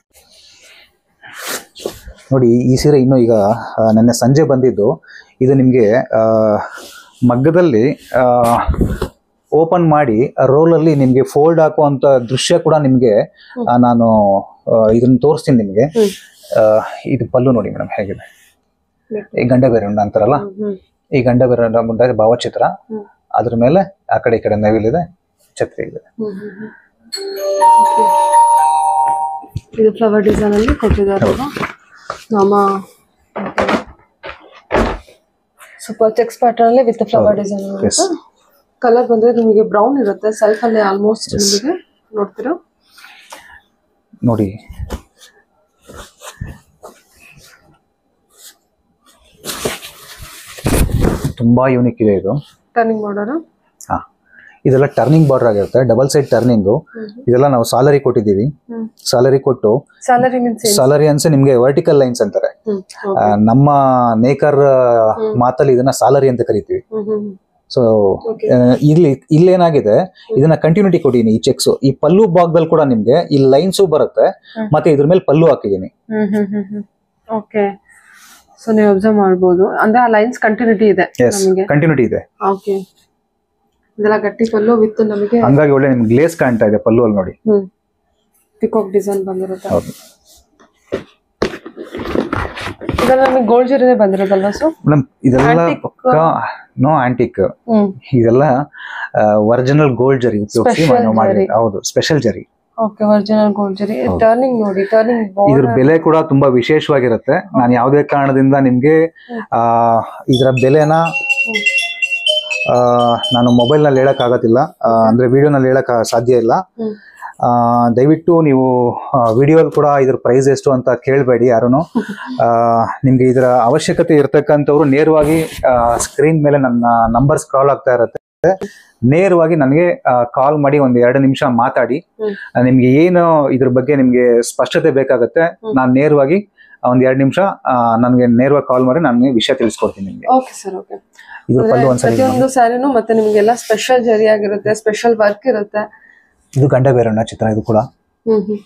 ನೋಡಿ ಈ ಸೀರೆ ಇನ್ನು ಈಗ ಆ, ನೆನ್ನೆ ಸಂಜೆ ಬಂದಿದ್ದು ಇದು ನಿಮಗೆ ಮಗ್ಗದಲ್ಲಿ ಓಪನ್ ಮಾಡಿ ರೋಲಲ್ಲಿ ನಿಮಗೆ ಫೋಲ್ಡ್ ಹಾಕುವಂತ ದೃಶ್ಯ ಕೂಡ ನಿಮಗೆ ನಾನು ಆ, ಇದನ್ನ ತೋರಿಸ್ತೀನಿ ನಿಮಗೆ ಹ್ಮ್. ಆ, ಇದು ಪಲ್ಲು ನೋಡಿ ಮೇಡಮ್ ಹೇಗಿದೆ ಈ ಗಂಡ ಬೇರೆ ಉಂಡ ಅಂತಾರಲ್ಲ ಹ್ಮ್ ಈ ಗಂಡ ಬೇರೆ ಮುಂದೆ ಭಾವಚಿತ್ರ ಹ್ಮ್. ಅದ್ರ ಮೇಲೆ ಆ ಕಡೆ ಈ ಕಡೆ ನವಿಲಿದೆ ಛತ್ರಿ ಇದೆ ಹ್ಮ್ ಹ್ಮ್ ಹ್ಮ್. Okay. ಇದು ಫ್ಲವರ್ ಡಿಸೈನ್ ಅಲ್ಲಿ ಕೊಟ್ಟಿದ್ದಾರೆ ನಾಮ ಸ್ವಲ್ಪ ಚೆಕ್ಸ್ ಪ್ಯಾಟರ್ನ್ ಅಲ್ಲಿ with flower design Yes. Colour ಬಂದ್ರೆ ನಿಮಗೆ ಬ್ರೌನ್ ಇರುತ್ತೆ ಸೆಲ್ಫ್ ಅಲ್ಲಿ ಆಲ್ಮೋಸ್ಟ್ ನಿಮಗೆ ನೋಡ್ತೀರಾ ನೋಡಿ ತುಂಬಾ ಯೂನಿಕ್ ಇದೆ ಇದು ಟರ್ನಿಂಗ್ ಮಾಡೋಣ ಹಾ ಇದೆಲ್ಲ ಟರ್ನಿಂಗ್ ಬಾರ್ಡರ್ ಆಗಿರುತ್ತೆ ಡಬಲ್ ಸೈಡ್ ಟರ್ನಿಂಗು ಇದೆಲ್ಲ ನಾವು ಸಾಲರಿ ಕೊಟ್ಟಿದ್ದೀವಿ ಹ್ಮ್ ಸಾಲರಿ ಕೊಟ್ಟು ಸ್ಯಾಲರಿ ಮೀನ್ಸ್ ಸಾಲರಿ ಅನ್ಸೆ ನಿಮ್ಗೆ ವರ್ಟಿಕಲ್ ಲೈನ್ಸ್ ಅಂತಾರೆ ಹ್ಮ್ ಆ, ನಮ್ಮ ನೇಕರ್ ಮಾತಲ್ಲಿ ಇದನ್ನ ಸಾಲರಿ ಅಂತ ಕರಿತೀವಿ ಹ್ಮ್ ಹ್ಮ್ ಸೊ Okay. ಇಲ್ಲಿ ಇಲ್ಲೇನಾಗಿದೆ ಇದನ್ನ ಕಂಟಿನ್ಯೂಟಿ ಕೊಟ್ಟಿದ್ದೀನಿ ಈ ಚೆಕ್ಸ್ ಈ ಪಲ್ಲು ಭಾಗದಲ್ಲಿ ಕೂಡ ನಿಮ್ಗೆ ಈ ಲೈನ್ಸು ಬರುತ್ತೆ ಹ್ಮ್. ಮತ್ತೆ ಇದ್ರ ಮೇಲೆ ಪಲ್ಲು ಹಾಕಿದ್ದೀನಿ hmm hmm hmm hmm okay so ನೀವು ಅಬ್ಸರ್ವ್ ಮಾಡ್ಬೋದು ಅಂದ್ರೆ ಆ ಲೈನ್ಸ್ ಕಂಟಿನ್ಯೂಟಿ ಇದೆ ಎಸ್ ನಮಗೆ ಕಂಟಿನ್ಯೂಟಿ ಇದೆ ಓಕೆ ಇದೆಲ್ಲ ಗಟ್ಟಿ ಪಲ್ಲು ವಿತ್ ನಮಗೆ ಹಂಗಾಗಿ ಒಳ್ಳೆ ನಿಮ್ಗೆ ಗ್ಲೇಸ್ ಕಾಣ್ತಾ ಇದೆ ಪಲ್ಲು ಅಲ್ಲಿ ನೋಡಿ ಹ್ಮ್ ಪಿಕಾಕ್ ಡಿಸೈನ್ ಬಂದಿರುತ್ತೆ ಹೌದು ಇದೆಲ್ಲ ನಮಗೆ ಗೋಲ್ಡ್ ಜರಿನೇ ಬಂದಿರೋದಲ್ವಾ ಸೊ ಮೇಡಮ್ ಇದೆಲ್ಲ Antique. ಪಕ್ಕ ನೋ ಆಂಟಿಕ್ ಹ್ಮ್ ಇದೆಲ್ಲ ಒರಿಜಿನಲ್ ಗೋಲ್ಡ್ ಜರಿ ಉಪಯೋಗಿಸಿ Special ನಾವು ಮಾಡಿರೋದು. ಜರಿ. ಹೌದು special zari okay original gold zari turning ನೋಡಿ ಟರ್ನಿಂಗ್ ಇದ್ರ ಬೆಲೆ ಕೂಡ ತುಂಬಾ ವಿಶೇಷವಾಗಿರುತ್ತೆ ನಾನು ಯಾವುದೇ ಕಾರಣದಿಂದ ನಿಮ್ಗೆ ಆ ಇದರ ಬೆಲೆನ ಆ, ನಾನು ಮೊಬೈಲ್ ನಲ್ಲಿ ಹೇಳಕ್ ಆಗತ್ತಿಲ್ಲ ಆ, ಅಂದ್ರೆ ವಿಡಿಯೋನಲ್ಲಿ ಹೇಳಕ್ ಸಾಧ್ಯ ಇಲ್ಲ ಹ್ಮ್. ಆ, ದಯವಿಟ್ಟು ನೀವು ವಿಡಿಯೋಲ್ ಕೂಡ ಇದ್ರ ಪ್ರೈಸ್ ಎಷ್ಟು ಅಂತ ಕೇಳಬೇಡಿ ಯಾರು ನಿಮ್ಗೆ ಇದರ ಅವಶ್ಯಕತೆ ಇರ್ತಕ್ಕಂಥವ್ರು ನೇರವಾಗಿ ಸ್ಕ್ರೀನ್ ಮೇಲೆ ನನ್ನ ನಂಬರ್ ಸ್ಕ್ರಾಲ್ ಆಗ್ತಾ ಇರುತ್ತೆ ನೇರವಾಗಿ ನನಗೆ ಕಾಲ್ ಮಾಡಿ ಒಂದ್ ಎರಡು ನಿಮಿಷ ಮಾತಾಡಿ ಹ್ಮ್. ಆ, ನಿಮ್ಗೆ ಏನು ಇದ್ರ ಬಗ್ಗೆ ನಿಮ್ಗೆ ಸ್ಪಷ್ಟತೆ ಬೇಕಾಗತ್ತೆ ಹ್ಮ್. ನಾನು ನೇರವಾಗಿ ಒಂದ್ ಎರಡು ನಿಮಿಷ ನನಗೆ ನೇರವಾಗಿ ಕಾಲ್ ಮಾಡಿ ನಾನು ವಿಷಯ ತಿಳಿಸ್ಕೊಡ್ತೀನಿ ನಿಮ್ಗೆ ಓಕೆ ಸರ್ ಓಕೆ ಇದ್ರ ಪಲ್ಲು ಒಂದ್ಸರಿ ನೋಡಿ. ಪ್ರತಿಯೊಂದು ಸ್ಯಾರಿನೂ ಮತ್ತೆ ನಿಮ್ಗೆಲ್ಲ ಸ್ಪೆಷಲ್ ಜರಿ ಆಗಿರುತ್ತೆ ಸ್ಪೆಷಲ್ ವರ್ಕ್ ಇರುತ್ತೆ ಇದು ಗಂಡ ಬೇರಣ್ಣ ಚಿತ್ರ ಇದು ಕೂಡ hmm hmm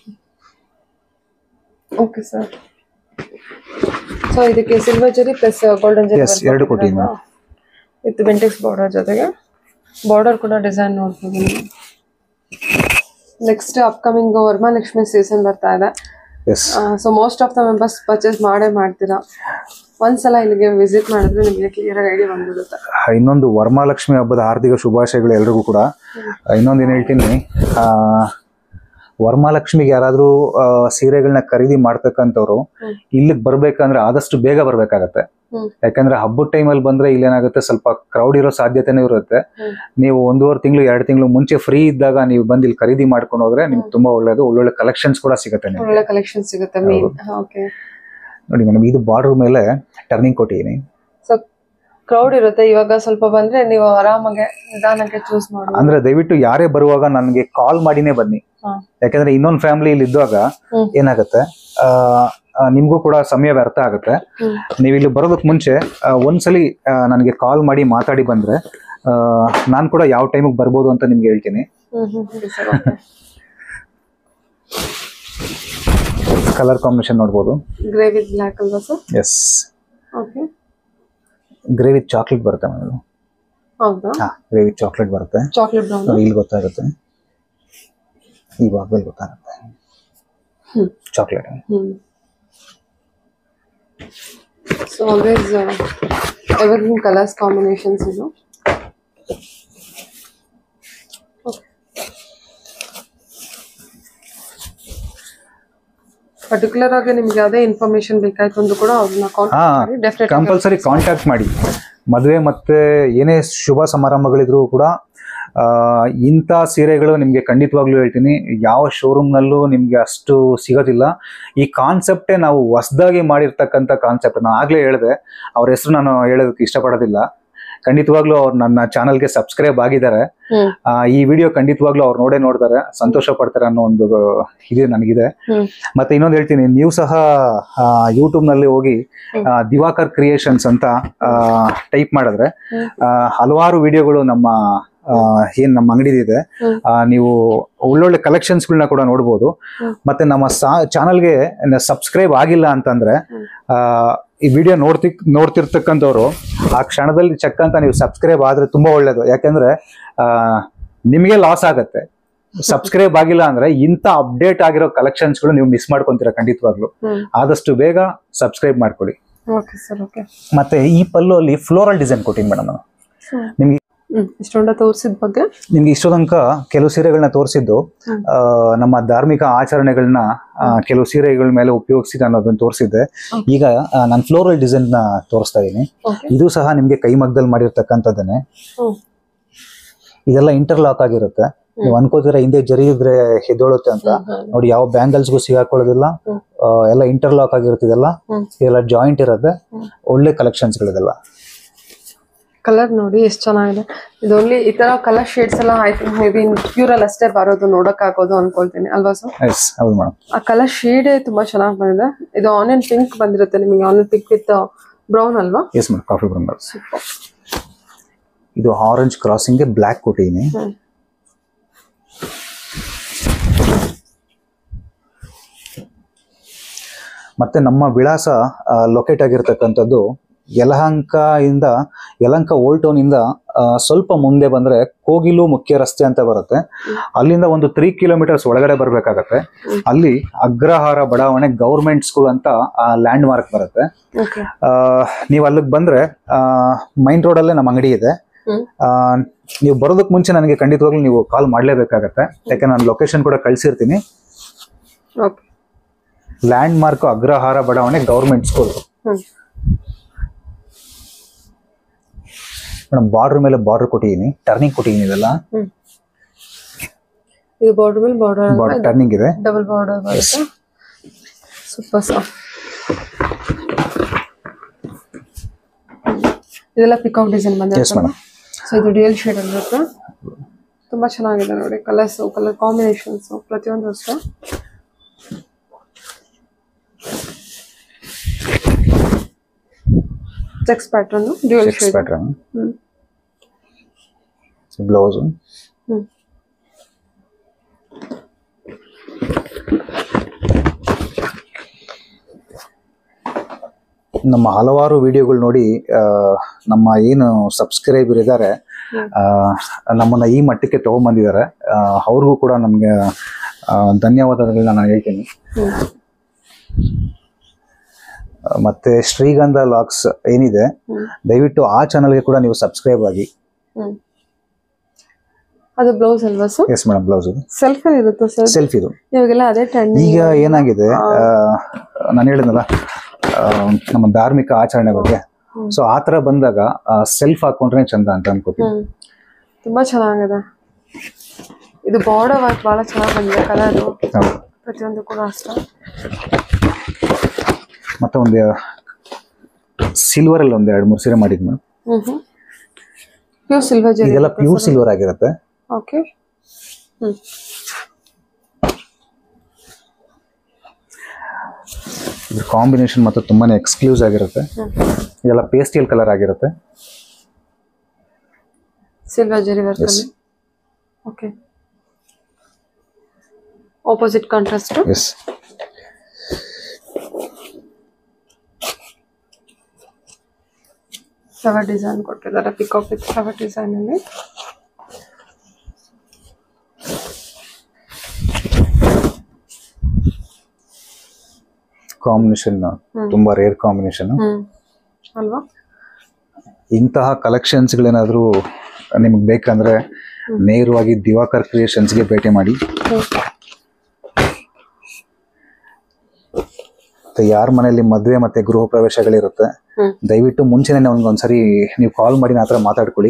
okay sir so ಇದಕ್ಕೆ silver zari plus golden zari Yes, ಎರಡು ಕೊಟ್ಟಿದ್ದೀನಿ. ವಿತ್ ಬೆಂಟಿಕ್ಸ್ ಬಾರ್ಡರ್ ಜೊತೆಗೆ ಬಾರ್ಡರ್ ಕೂಡ ಡಿಸೈನ್ ನೋಡ್ಬೋದು ನೀವು ನೆಕ್ಸ್ಟ್ ಅಪ್ಕಮಿಂಗ್ ವರಮಹಾಲಕ್ಷ್ಮಿ ಸೀಸನ್ ಬರ್ತಾ ಇದೆ yes so most of the members purchase ಮಾಡೇ ಮಾಡ್ತೀರಾ ಒಂದ್ಸಲ ಇಲ್ಲಿಗೆ ವಿಸಿಟ್ ಮಾಡಿದ್ರೆ ನಿಮಗೆ ಕ್ಲಿಯರ್ ಆಗಿ ಐಡಿಯಾ ಬಂದ್ಬಿಡುತ್ತೆ ಇನ್ನೊಂದು ವರಮಹಾಲಕ್ಷ್ಮಿ ಹಬ್ಬದ ಹಾರ್ದಿಕ ಶುಭಾಶಯಗಳು ಎಲ್ರಿಗೂ ಕೂಡ ಇನ್ನೊಂದು ಏನು ಹೇಳ್ತೀನಿ ಆ, ವರಮಹಾಲಕ್ಷ್ಮಿಗೆ ಯಾರಾದ್ರೂ ಆ, ಸೀರೆಗಳನ್ನ ಖರೀದಿ ಮಾಡ್ತಕ್ಕಂಥವ್ರು ಹ್ಮ್. ಇಲ್ಲಿಗೆ ಬರ್ಬೇಕಂದ್ರೆ ಆದಷ್ಟು ಬೇಗ ಬರ್ಬೇಕಾಗತ್ತೆ ಹ್ಮ್. ಯಾಕಂದ್ರೆ ಹಬ್ಬದ ಟೈಮಲ್ಲಿ ಬಂದ್ರೆ ಇಲ್ಲೇನಾಗುತ್ತೆ ಸ್ವಲ್ಪ ಕ್ರೌಡ್ ಇರೋ ಸಾಧ್ಯತೆನೂ ಇರುತ್ತೆ ಹ್ಮ್. ನೀವು ಒಂದೂವರೆ ತಿಂಗಳು ಎರಡು ತಿಂಗಳು ಮುಂಚೆ ಫ್ರೀ ಇದ್ದಾಗ ನೀವು ಬಂದು ಇಲ್ಲಿ ಖರೀದಿ ಮಾಡ್ಕೊಂಡು ಹೋದ್ರೆ ನಿಮ್ಗೆ ತುಂಬಾ ಒಳ್ಳೇದು ಒಳ್ಳೊಳ್ಳೆ ಕಲೆಕ್ಷನ್ಸ್ ಕೂಡ ಸಿಗುತ್ತೆ ನಿಮ್ಗೆ ಒಳ್ಳೆ ಕಲೆಕ್ಷನ್ ಸಿಗುತ್ತೆ ಮೇನ್ ಓಕೆ ನೋಡಿ ಮೇಡಮ್ ಇದು ಬಾರ್ಡರ್ ಮೇಲೆ ಟರ್ನಿಂಗ್ ಕೊಟ್ಟಿದ್ದೀನಿ ಸೊ ಕ್ರೌಡ್ ಇರುತ್ತೆ ಇವಾಗ ಸ್ವಲ್ಪ ಬಂದ್ರೆ ನೀವು ಆರಾಮಾಗಿ ನಿಧಾನಕ್ಕೆ ಚೂಸ್ ಮಾಡಿ ಅಂದ್ರೆ ದಯವಿಟ್ಟು ಯಾರೇ ಬರುವಾಗ ನನಗೆ ಕಾಲ್ ಮಾಡಿನೇ ಬನ್ನಿ ಹಾ. ಯಾಕಂದ್ರೆ ಇನ್ನೊಂದು ಫ್ಯಾಮಿಲಿ ಇಲ್ಲಿ ಇದ್ದಾಗ ಹ್ಮ್. ಏನಾಗುತ್ತೆ ಆ, ಆ, ನಿಮ್ಗೂ ಕೂಡ ಸಮಯ ವ್ಯರ್ಥ ಆಗುತ್ತೆ ಹ್ಮ್. ನೀವು ಇಲ್ಲಿ ಬರೋದಕ್ಕೆ ಮುಂಚೆ ಆ, ಒಂದ್ಸಲಿ ನನಗೆ ಕಾಲ್ ಮಾಡಿ ಮಾತಾಡಿ ಬಂದ್ರೆ ನಾನು ಕೂಡ ಯಾವ ಟೈಮಿಗೆ ಬರ್ಬೋದು ಅಂತ ನಿಮ್ಗೆ ಹೇಳ್ತೀನಿ hmm hmm hmm sir okay colour combination ನೋಡ್ಬೋದು ಗ್ರೇ ವಿತ್ ಬ್ಲ್ಯಾಕ್ ಅಲ್ವಾ sir yes okay grey with chocolate ಬರುತ್ತೆ ಮೇಡಮ್ ಹೌದಾ ಹಾ ಗ್ರೇ ವಿತ್ ಚಾಕ್ಲೇಟ್ ಬರುತ್ತೆ ಚಾಕ್ಲೇಟ್ ಬ್ರೌನ್ ನೋಡಿ ಇಲ್ಲಿ ಗೊತ್ತಾಗುತ್ತೆ ಈ ಭಾಗದಲ್ಲಿ ಗೊತ್ತಾಗುತ್ತೆ hmm. Chocolate hmm so always evergreen colours combinations ಇದು ಪರ್ಟಿಕ್ಯುಲರ್ ಆಗಿ ನಿಮ್ಗೆ ಯಾವುದೇ ಇನ್ಫಾರ್ಮೇಶನ್ ಬೇಕಾಯ್ತು ಅಂದ್ರೂ ಕೂಡ ಅವ್ರನ್ನ ಕಾಂಟ್ಯಾಕ್ಟ್ ಹಾ ಮಾಡಿ ಡೆಫಿನೆಟ್ ಕಂಪಲ್ಸರಿ ಕಾಂಟ್ಯಾಕ್ಟ್ ಮಾಡಿ ಮದುವೆ ಮತ್ತೆ ಏನೇ ಶುಭ ಸಮಾರಂಭಗಳಿದ್ರು ಕೂಡ ಆ, ಇಂಥ ಸೀರೆಗಳು ನಿಮಗೆ ಖಂಡಿತವಾಗ್ಲೂ ಹೇಳ್ತೀನಿ ಯಾವ ಶೋರೂಮ್ನಲ್ಲೂ ನಿಮಗೆ ಅಷ್ಟು ಸಿಗೋದಿಲ್ಲ ಈ ಕಾನ್ಸೆಪ್ಟೇ ನಾವು ಹೊಸದಾಗಿ ಮಾಡಿರ್ತಕ್ಕಂಥ ಕಾನ್ಸೆಪ್ಟ್ ನಾನು ಆಗಲೇ ಹೇಳಿದೆ ಅವ್ರ ಹೆಸರು ನಾನು ಹೇಳೋದಕ್ಕೆ ಇಷ್ಟಪಡೋದಿಲ್ಲ ಖಂಡಿತವಾಗ್ಲೂ ಅವ್ರು ನನ್ನ ಚಾನಲ್ಗೆ ಸಬ್ಸ್ಕ್ರೈಬ್ ಆಗಿದ್ದಾರೆ ಹ್ಮ್ ಆ, ಈ ವಿಡಿಯೋ ಖಂಡಿತವಾಗ್ಲೂ ಅವ್ರು ನೋಡೇ ನೋಡ್ತಾರೆ ಸಂತೋಷ ಪಡ್ತಾರೆ ಅನ್ನೋ ಒಂದು ಇದೆ ನನಗಿದೆ ಹ್ಮ್ ಮತ್ತೆ ಇನ್ನೊಂದು ಹೇಳ್ತೀನಿ ನೀವು ಸಹ ಯೂಟ್ಯೂಬ್ ನಲ್ಲಿ ಹೋಗಿ ಆ, ದಿವಾಕರ್ ಕ್ರಿಯೇಷನ್ಸ್ ಅಂತ ಟೈಪ್ ಮಾಡಿದ್ರೆ ಹ್ಮ್. ಆ, ಹಲವಾರು ವಿಡಿಯೋಗಳು ನಮ್ಮ ಆ, ಏನ್ ನಮ್ಮ ಅಂಗಡಿ ಇದೆ ಹ್ಮ್. ಆ, ನೀವು ಒಳ್ಳೊಳ್ಳೆ ಕಲೆಕ್ಷನ್ಸ್ಗಳನ್ನ ಕೂಡ ನೋಡ್ಬೋದು ಹ್ಮ್. ಮತ್ತೆ ನಮ್ಮ ಚಾನಲ್ಗೆ ಸಬ್ಸ್ಕ್ರೈಬ್ ಆಗಿಲ್ಲ ಅಂತಂದ್ರೆ ಹ್ಮ್. ಆ, ಈ ವಿಡಿಯೋ ನೋಡ್ತಿ ನೋಡ್ತಿರ್ತಕ್ಕಂಥವ್ರು ಆ ಕ್ಷಣದಲ್ಲಿ ಚೆಕ್ ಅಂತ ನೀವು ಸಬ್ಸ್ಕ್ರೈಬ್ ಆದ್ರೆ ತುಂಬಾ ಒಳ್ಳೇದು ಯಾಕಂದ್ರೆ ಆ, ನಿಮಗೆ ಲಾಸ್ ಆಗತ್ತೆ ಸಬ್ಸ್ಕ್ರೈಬ್ ಆಗಿಲ್ಲ ಅಂದ್ರೆ ಇಂಥ ಅಪ್ಡೇಟ್ ಆಗಿರೋ ಕಲೆಕ್ಷನ್ಸ್ಗಳು ನೀವು ಮಿಸ್ ಮಾಡ್ಕೊಂತೀರಾ ಖಂಡಿತವಾಗ್ಲು ಹ್ಮ್ ಆದಷ್ಟು ಬೇಗ ಸಬ್ಸ್ಕ್ರೈಬ್ ಮಾಡ್ಕೊಳ್ಳಿ ಓಕೆ ಸರ್ ಓಕೆ ಮತ್ತೆ ಈ ಪಲ್ಲು ಅಲ್ಲಿ ಫ್ಲೋರಲ್ ಡಿಸೈನ್ ಕೊಟ್ಟಿನಿ ಮೇಡಮ್ ನಾನು ನಿಮ್ಗೆ ಹ್ಮ್ ಇಷ್ಟೊಂದ ತೋರಿಸಿದ ಬಗ್ಗೆ ನಿಮ್ಗೆ ಇಷ್ಟೋ ತನಕ ಕೆಲವು ಸೀರೆಗಳನ್ನ ತೋರಿಸಿದ್ದು ಹ್ಮ್. ಆ, ನಮ್ಮ ಧಾರ್ಮಿಕ ಆಚರಣೆಗಳನ್ನ ಆ, ಕೆಲವು ಸೀರೆಗಳ ಮೇಲೆ ಉಪಯೋಗಿಸಿ ನಾನು ಅದನ್ನ ತೋರಿಸಿದ್ದೆ ಹ್ಮ್. ಈಗ ನಾನು ಫ್ಲೋರಲ್ ಡಿಸೈನ್ ನ ತೋರಿಸ್ತಾ ಇದ್ದೀನಿ ಓಕೆ ಇದು ಸಹ ನಿಮ್ಗೆ ಕೈಮಗ್ಗದಲ್ಲಿ ಮಾಡಿರ್ತಕ್ಕಂಥದ್ದನ್ನೇ ಹ್ಮ್ ಇದೆಲ್ಲ ಇಂಟರ್ಲಾಕ್ ಆಗಿರುತ್ತೆ ನೀವು ಅನ್ಕೋತೀರಾ ಹಿಂದೆ ಜರಿ ಇದ್ರೆ ಹೆದ್ದೋಳುತ್ತೆ ಅಂತ ನೋಡಿ ಯಾವ ಬ್ಯಾಂಗಲ್ಸ್ಗೂ ಸಿಗಾಕೊಳ್ಳೋದಿಲ್ಲ ಹ್ಮ್. ಆ, ಎಲ್ಲ ಇಂಟರ್ಲಾಕ್ ಆಗಿರುತ್ತೆ ಇದೆಲ್ಲ ಹ್ಮ್. ಇದೆಲ್ಲ ಜಾಯಿಂಟ್ ಇರುತ್ತೆ ಹ್ಮ್. ಒಳ್ಳೆ ಕಲೆಕ್ಷನ್ಸ್ಗಳಿದೆಲ್ಲ ಕಲರ್ ನೋಡಿ ಎಷ್ಟು ಚೆನ್ನಾಗಿದೆ ಇದು ಓನ್ಲಿ ಈ ತರ ಕಲರ್ ಶೇಡ್ಸ್ ಎಲ್ಲ I think maybe purely ಅಷ್ಟೇ ಬರೋದು ನೋಡೋಕ್ಕಾಗೋದು ಅನ್ಕೊಳ್ತೀನಿ ಅಲ್ವಾ ಸರ್ ಎಸ್ ಹೌದು ಮೇಡಮ್ ಆ ಕಲರ್ ಶೇಡೇ ತುಂಬಾ ಚೆನ್ನಾಗಿ ಬಂದಿದೆ ಇದು ಆನಿಯನ್ ಪಿಂಕ್ ಬಂದಿರುತ್ತೆ ನಿಮಗೆ ಆನಿಯನ್ ಪಿಂಕ್ ವಿತ್ ಬ್ರೌನ್ ಅಲ್ವಾ yes madam coffee brown super ಇದು ಆರೆಂಜ್ ಕ್ರಾಸಿಂಗ್ಗೆ ಬ್ಲ್ಯಾಕ್ ಕೊಟ್ಟಿದ್ದೀನಿ ಹ್ಮ್ ಮತ್ತೆ ನಮ್ಮ ವಿಳಾಸ ಲೊಕೇಟ್ ಆಗಿರ್ತಕ್ಕಂಥದ್ದು ಯಲಹಂಕ ಇಂದ ಯಲಹಂಕ ಓಲ್ಡ್ ಟೌನ್ ಇಂದ ಆ, ಸ್ವಲ್ಪ ಮುಂದೆ ಬಂದ್ರೆ ಕೋಗಿಲು ಮುಖ್ಯ ರಸ್ತೆ ಅಂತ ಬರುತ್ತೆ ಅಲ್ಲಿಂದ ಒಂದು ತ್ರೀ ಕಿಲೋಮೀಟರ್ಸ್ ಒಳಗಡೆ ಬರ್ಬೇಕಾಗತ್ತೆ ಹ್ಮ್. ಅಲ್ಲಿ ಅಗ್ರಹಾರ ಬಡಾವಣೆ ಗೌರ್ಮೆಂಟ್ ಸ್ಕೂಲ್ ಅಂತ ಲ್ಯಾಂಡ್ ಮಾರ್ಕ್ ಬರುತ್ತೆ ಓಕೆ ಆ, ನೀವು ಅಲ್ಲಿಗೆ ಬಂದ್ರೆ ಮೈನ್ ರೋಡಲ್ಲೇ ನಮ್ಮ ಅಂಗಡಿ ಇದೆ ಹ್ಮ್ ಆ, ನೀವು ಬರೋದಕ್ಕೆ ಮುಂಚೆ ನನಗೆ ಖಂಡಿತವಾಗ್ಲೂ ನೀವು ಕಾಲ್ ಮಾಡಲೇಬೇಕಾಗತ್ತೆ ಯಾಕೆ ನಾನು ಲೊಕೇಶನ್ ಕೂಡ ಕಳಿಸಿರ್ತೀನಿ ಓಕೆ ಲ್ಯಾಂಡ್ ಮಾರ್ಕ್ ಅಗ್ರಹಾರ ಬಡಾವಣೆ government school hmm madam border ಮೇಲೆ ಬಾರ್ಡರ್ ಕೊಟ್ಟಿದ್ದೀನಿ ಟರ್ನಿಂಗ್ ಕೊಟ್ಟಿದ್ದೀನಿ ಇದೆಲ್ಲ ಹ್ಮ್ ಇದು ಬಾರ್ಡರ್ ಮೇಲೆ ಬಾರ್ಡರ್ ಬಾರ್ಡರ್ ಟರ್ನಿಂಗ್ ಇದೆ ಡಬಲ್ ಬಾರ್ಡರ್ ಬರುತ್ತೆ ಸೂಪರ್ ಸಾ ಇದೆಲ್ಲ ಪಿಕಾಕ್ ಡಿಸೈನ್ ಎಸ್ ಬಂದಿರುತ್ತೆ ಮೇಡಮ್ ಸೊ ಇದು ಡಿಯಲ್ ಶೇಡ್ ಅಲ್ಲಿರುತ್ತೆ ತುಂಬಾ ಚೆನ್ನಾಗಿದೆ ನೋಡಿ ಕಲರ್ಸ್ ಕಲರ್ ಕಾಂಬಿನೇಷನ್ಸ್ ಪ್ರತಿಯೊಂದು ಅಷ್ಟೇ checks pattern dual checks shade pattern hmm blouse hmm ನಮ್ಮ ಹಲವಾರು ವಿಡಿಯೋಗಳು ನೋಡಿ ಆ, ನಮ್ಮ ಏನು ಸಬ್ಸ್ಕ್ರೈಬರ್ ಇದ್ದಾರೆ ನಮ್ಮನ್ನ ಈ ಮಟ್ಟಕ್ಕೆ ತಗೊಂಡ್ಬಂದಿದ್ದಾರೆ ಆ, ಅವ್ರಿಗೂ ಕೂಡ ನಮಗೆ ಧನ್ಯವಾದಗಳನ್ನ ನಾನು ಹೇಳ್ತೀನಿ ಹ್ಮ್ ಆ, ಮತ್ತೆ ಶ್ರೀಗಂಧ ಲಾಕ್ಸ್ ಏನಿದೆ ಹ್ಮ್ ದಯವಿಟ್ಟು ಆ ಚಾನಲ್ಗೆ ಕೂಡ ನೀವು ಸಬ್ಸ್ಕ್ರೈಬ್ ಆಗಿ ಹ್ಮ್ ಅದು ಬ್ಲೌಸ್ ಅಲ್ವಾ sir yes madam blouse self ಇರುತ್ತೆ ಸರ್ ಸೆಲ್ಫ್ ಇದು ಇವಾಗೆಲ್ಲ ಅದೇ ಟ್ರೆಂಡ್ ಈಗ ಏನಾಗಿದೆ ನಾನು ಹೇಳಿದ್ನಲ್ಲ ಆ, ನಮ್ಮ ಧಾರ್ಮಿಕ ಆಚರಣೆ ಬಗ್ಗೆ ಹ್ಮ್. ಸೊ ಆ ಥರ ಬಂದಾಗ ಸೆಲ್ಫ್ ಹಾಕೊಂಡ್ರೆ ಚಂದ ಅಂತ ಅನ್ಕೋತೀನಿ ಹ್ಮ್ ತುಂಬಾ ಚೆನ್ನಾಗಿದೆ ಇದು ಬಾರ್ಡರ್ ವರ್ಕ್ ಬಹಳ ಚೆನ್ನಾಗಿ ಬಂದಿದೆ ಕಲರ್ ಹೌದು ಪ್ರತಿಯೊಂದು ಕೂಡ ಅಷ್ಟೇ ಮತ್ತೆ ಒಂದು ಸಿಲ್ವರ್ ಅಲ್ಲಿ ಒಂದು ಎರಡು ಮೂರು ಸೀರೆ ಮಾಡಿದ್ನು ಹ್ಮ್ ಹ್ಮ್ ಪ್ಯೂರ್ ಸಿಲ್ವರ್ ಜರಿ ಇದೆಲ್ಲ ಪ್ಯೂರ್ ಸಿಲ್ವರ್ ಆಗಿರುತ್ತೆ ಓಕೆ ಹ್ಮ್ ಇದ್ರ ಕಾಂಬಿನೇಷನ್ ಮತ್ತು ತುಂಬಾನೇ ಎಕ್ಸ್ಕ್ಲೂಸ್ ಆಗಿರುತ್ತೆ ಹ್ಮ್ ಇದೆಲ್ಲ ಪೇಸ್ಟಿಯಲ್ ಕಲರ್ ಆಗಿರುತ್ತೆ ಸಿಲ್ವರ್ ಜರಿ ವರ್ಕ್ Yes. ಅಲ್ಲಿ okay opposite contrast yes flower design ಕೊಟ್ಟಿದ್ದಾರೆ ಪಿಕಾಕ್ ವಿತ್ ಫ್ಲವರ್ ಡಿಸೈನ್ ಅಲ್ಲಿ ಕಾಂಬಿನೇಷನ್ ತುಂಬಾ ರೇರ್ ಕಾಂಬಿನೇಷನ್ ಹ್ಮ್ ಅಲ್ವಾ ಇಂತಹ ಕಲೆಕ್ಷನ್ಸ್ಗಳೇನಾದರೂ ನಿಮಗೆ ಬೇಕಂದ್ರೆ ನೇರವಾಗಿ ದಿವಾಕರ್ ಕ್ರಿಯೇಷನ್ಸ್ಗೆ ಭೇಟಿ ಮಾಡಿ ಹ್ಮ್ ಮತ್ತೆ ಯಾರ ಮನೆಯಲ್ಲಿ ಮದುವೆ ಮತ್ತೆ ಗೃಹ ಪ್ರವೇಶಗಳಿರುತ್ತೆ ಹ್ಮ್ ದಯವಿಟ್ಟು ಮುಂಚೆನೆ ಅವ್ನಿಗೆ ಒಂದ್ಸರಿ ನೀವು ಕಾಲ್ ಮಾಡಿ ಆ ಥರ ಮಾತಾಡ್ಕೊಳ್ಳಿ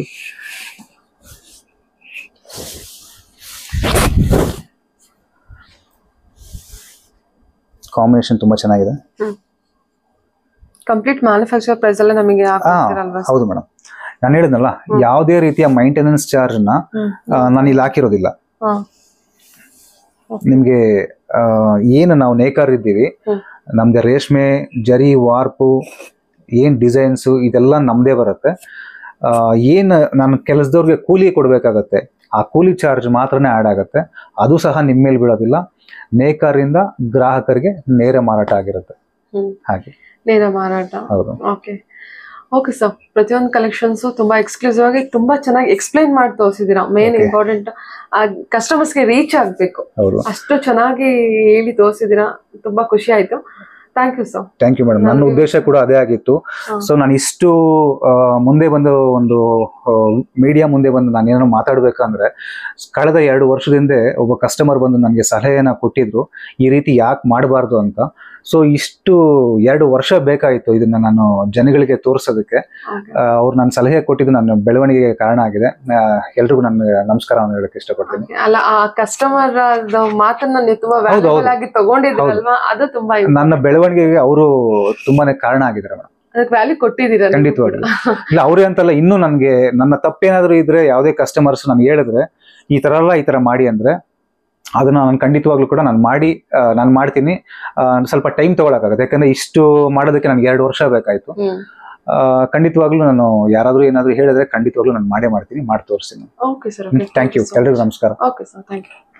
ಕಾಂಬಿನೇಷನ್ ತುಂಬಾ ಚೆನ್ನಾಗಿದೆ ಹ್ಮ್ ಕಂಪ್ಲೀಟ್ ಮ್ಯಾನುಫ್ಯಾಕ್ಚರ್ ಪ್ರೈಸ್ ಎಲ್ಲ ನಮಗೆ ಹಾ ಹಾಕ್ತಿರಲ್ವಾ ಹೌದು ಮೇಡಮ್ ನಾನು ಹೇಳಿದ್ನಲ್ಲ ಯಾವುದೇ ರೀತಿಯ ಮೈಂಟೆನೆನ್ಸ್ ಚಾರ್ಜ್ನ ಹ್ಮ್ ನಾನು ಇಲ್ಲಿ ಹಾಕಿರೋದಿಲ್ಲ ಹಾ ನಿಮಗೆ ಏನು ನಾವು ನೇಕಾರ್ ಇದ್ದೀವಿ ಹ್ಮ್ ನಮ್ದು ರೇಷ್ಮೆ ಜರಿ ವಾರ್ಪು ಏನು ಡಿಸೈನ್ಸು ಇದೆಲ್ಲ ನಮ್ಮದೇ ಬರುತ್ತೆ ಏನು ನಾನು ಕೆಲಸದವ್ರಿಗೆ ಕೂಲಿ ಕೊಡಬೇಕಾಗತ್ತೆ ಆ ಕೂಲಿ ಚಾರ್ಜ್ ಮಾತ್ರನೇ ಆ್ಯಡ್ ಆಗುತ್ತೆ ಅದು ಸಹ ನಿಮ್ಮ ಮೇಲೆ ಬೀಳೋದಿಲ್ಲ ನೇಕಾರಿಂದ ಗ್ರಾಹಕರಿಗೆ ನೇರ ಮಾರಾಟ ಆಗಿರುತ್ತೆ ಹ್ಮ್ ಹಾಗೆ ನೇರ ಮಾರಾಟ ಹೌದು ಓಕೆ ಓಕೆ ಸರ್ ಪ್ರತಿಯೊಂದು ಕಲೆಕ್ಷನ್ಸ್ ತುಂಬಾ ಎಕ್ಸ್ಕ್ಲೂಸಿವ್ ಆಗಿ ತುಂಬಾ ಚೆನ್ನಾಗಿ ಎಕ್ಸ್ಪ್ಲೈನ್ ಮಾಡಿ ತೋರಿಸಿದೀರಾ ಮೇನ್ Okay. ಇಂಪಾರ್ಟೆಂಟ್ ಕಸ್ಟಮರ್ಸ್ಗೆ ರೀಚ್ ಆಗ್ಬೇಕು ಹೌದು ಅಷ್ಟು ಚೆನ್ನಾಗಿ ಹೇಳಿ ತೋರಿಸಿದೀರಾ ತುಂಬಾ ಖುಷಿ ಆಯ್ತು thank you sir thank you madam ನನ್ನ ನನಗೆ- ಉದ್ದೇಶ ಕೂಡ ಅದೇ ಆಗಿತ್ತು ಹಾ. ಸೊ ನಾನು ಇಷ್ಟು ಆ, ಮುಂದೆ ಬಂದು ಒಂದು ಮೀಡಿಯಾ ಮುಂದೆ ಬಂದು ನಾನು ಏನೋ ಮಾತಾಡ್ಬೇಕಂದ್ರೆ ಕಳೆದ ಎರಡು ವರ್ಷದಿಂದ ಒಬ್ಬ ಕಸ್ಟಮರ್ ಬಂದು ನನಗೆ ಸಲಹೆಯನ್ನ ಕೊಟ್ಟಿದ್ರು ಈ ರೀತಿ ಯಾಕೆ ಮಾಡಬಾರ್ದು ಅಂತ ಸೊ ಇಷ್ಟು ಎರಡು ವರ್ಷ ಬೇಕಾಯಿತು ಇದನ್ನ ನಾನು ಜನಗಳಿಗೆ ತೋರಿಸೋದಕ್ಕೆ ಅವ್ರು ನನ್ನ ಸಲಹೆ ಕೊಟ್ಟಿದ್ದು ನನ್ನ ಬೆಳವಣಿಗೆಗೆ ಕಾರಣ ಆಗಿದೆ ಆ, ಎಲ್ರಿಗೂ ನನ್ನ ನಮಸ್ಕಾರವನ್ನು ಹೇಳಕ್ಕೆ ಇಷ್ಟಪಡ್ತೀನಿ ಅಲ್ಲ ಆ ಕಸ್ಟಮರ್ ಮಾತನ್ನ ನೀವು ತುಂಬಾ ಹೌದು, ಹೌದು. ವ್ಯಾಲ್ಯೂಬಲ್ ಆಗಿ ತಗೊಂಡಿದ್ರಲ್ವಾ ಅದು ತುಂಬಾ ನನ್ನ ಬೆಳವಣಿಗೆಗೆ ಅವರು ತುಂಬಾನೇ ಕಾರಣ ಆಗಿದ್ದಾರೆ ಮೇಡಮ್ ಅದಕ್ಕೆ ವ್ಯಾಲ್ಯೂ ಕೊಟ್ಟಿದ್ದೀರಾ ನೀವು ಖಂಡಿತವಾಗ್ಲೂ. ಕೂಡ. ಇಲ್ಲ ಅವ್ರೇ ಅಂತಲ್ಲ ಇನ್ನೂ ನನಗೆ ನನ್ನ ತಪ್ಪೇನಾದ್ರೂ ಇದ್ರೆ ಯಾವುದೇ ಕಸ್ಟಮರ್ಸ್ ನನ್ಗೆ ಹೇಳಿದ್ರೆ ಈ ತರ ಅಲ್ಲ ಈ ತರ ಮಾಡಿ ಅಂದ್ರೆ ಅದನ್ನ ನಾನು ಖಂಡಿತವಾಗ್ಲೂ ಕೂಡ ನಾನು ಮಾಡಿ ನಾನು ಮಾಡ್ತೀನಿ ಆ, ಸ್ವಲ್ಪ ಟೈಮ್ ತಗೊಳಕಾಗುತ್ತೆ ಯಾಕಂದ್ರೆ ಇಷ್ಟು ಮಾಡೋದಕ್ಕೆ ನನಗೆ ಎರಡು ವರ್ಷ ಬೇಕಾಯ್ತು ಹ್ಮ್ ಆ, ಖಂಡಿತವಾಗ್ಲೂ ನಾನು ಯಾರಾದ್ರೂ ಏನಾದ್ರೂ ಹೇಳಿದ್ರೆ ಖಂಡಿತವಾಗ್ಲೂ ನಾನು ಮಾಡೇ ಮಾಡ್ತೀನಿ ಮಾಡಿ ತೋರಿಸ್ತೀನಿ ಓಕೆ ಸರ್ ಥ್ಯಾಂಕ್ ಯು ಎಲ್ರಿಗೂ ನಮಸ್ಕಾರ ಓಕೆ ಸರ್ ಥ್ಯಾಂಕ್ ಯು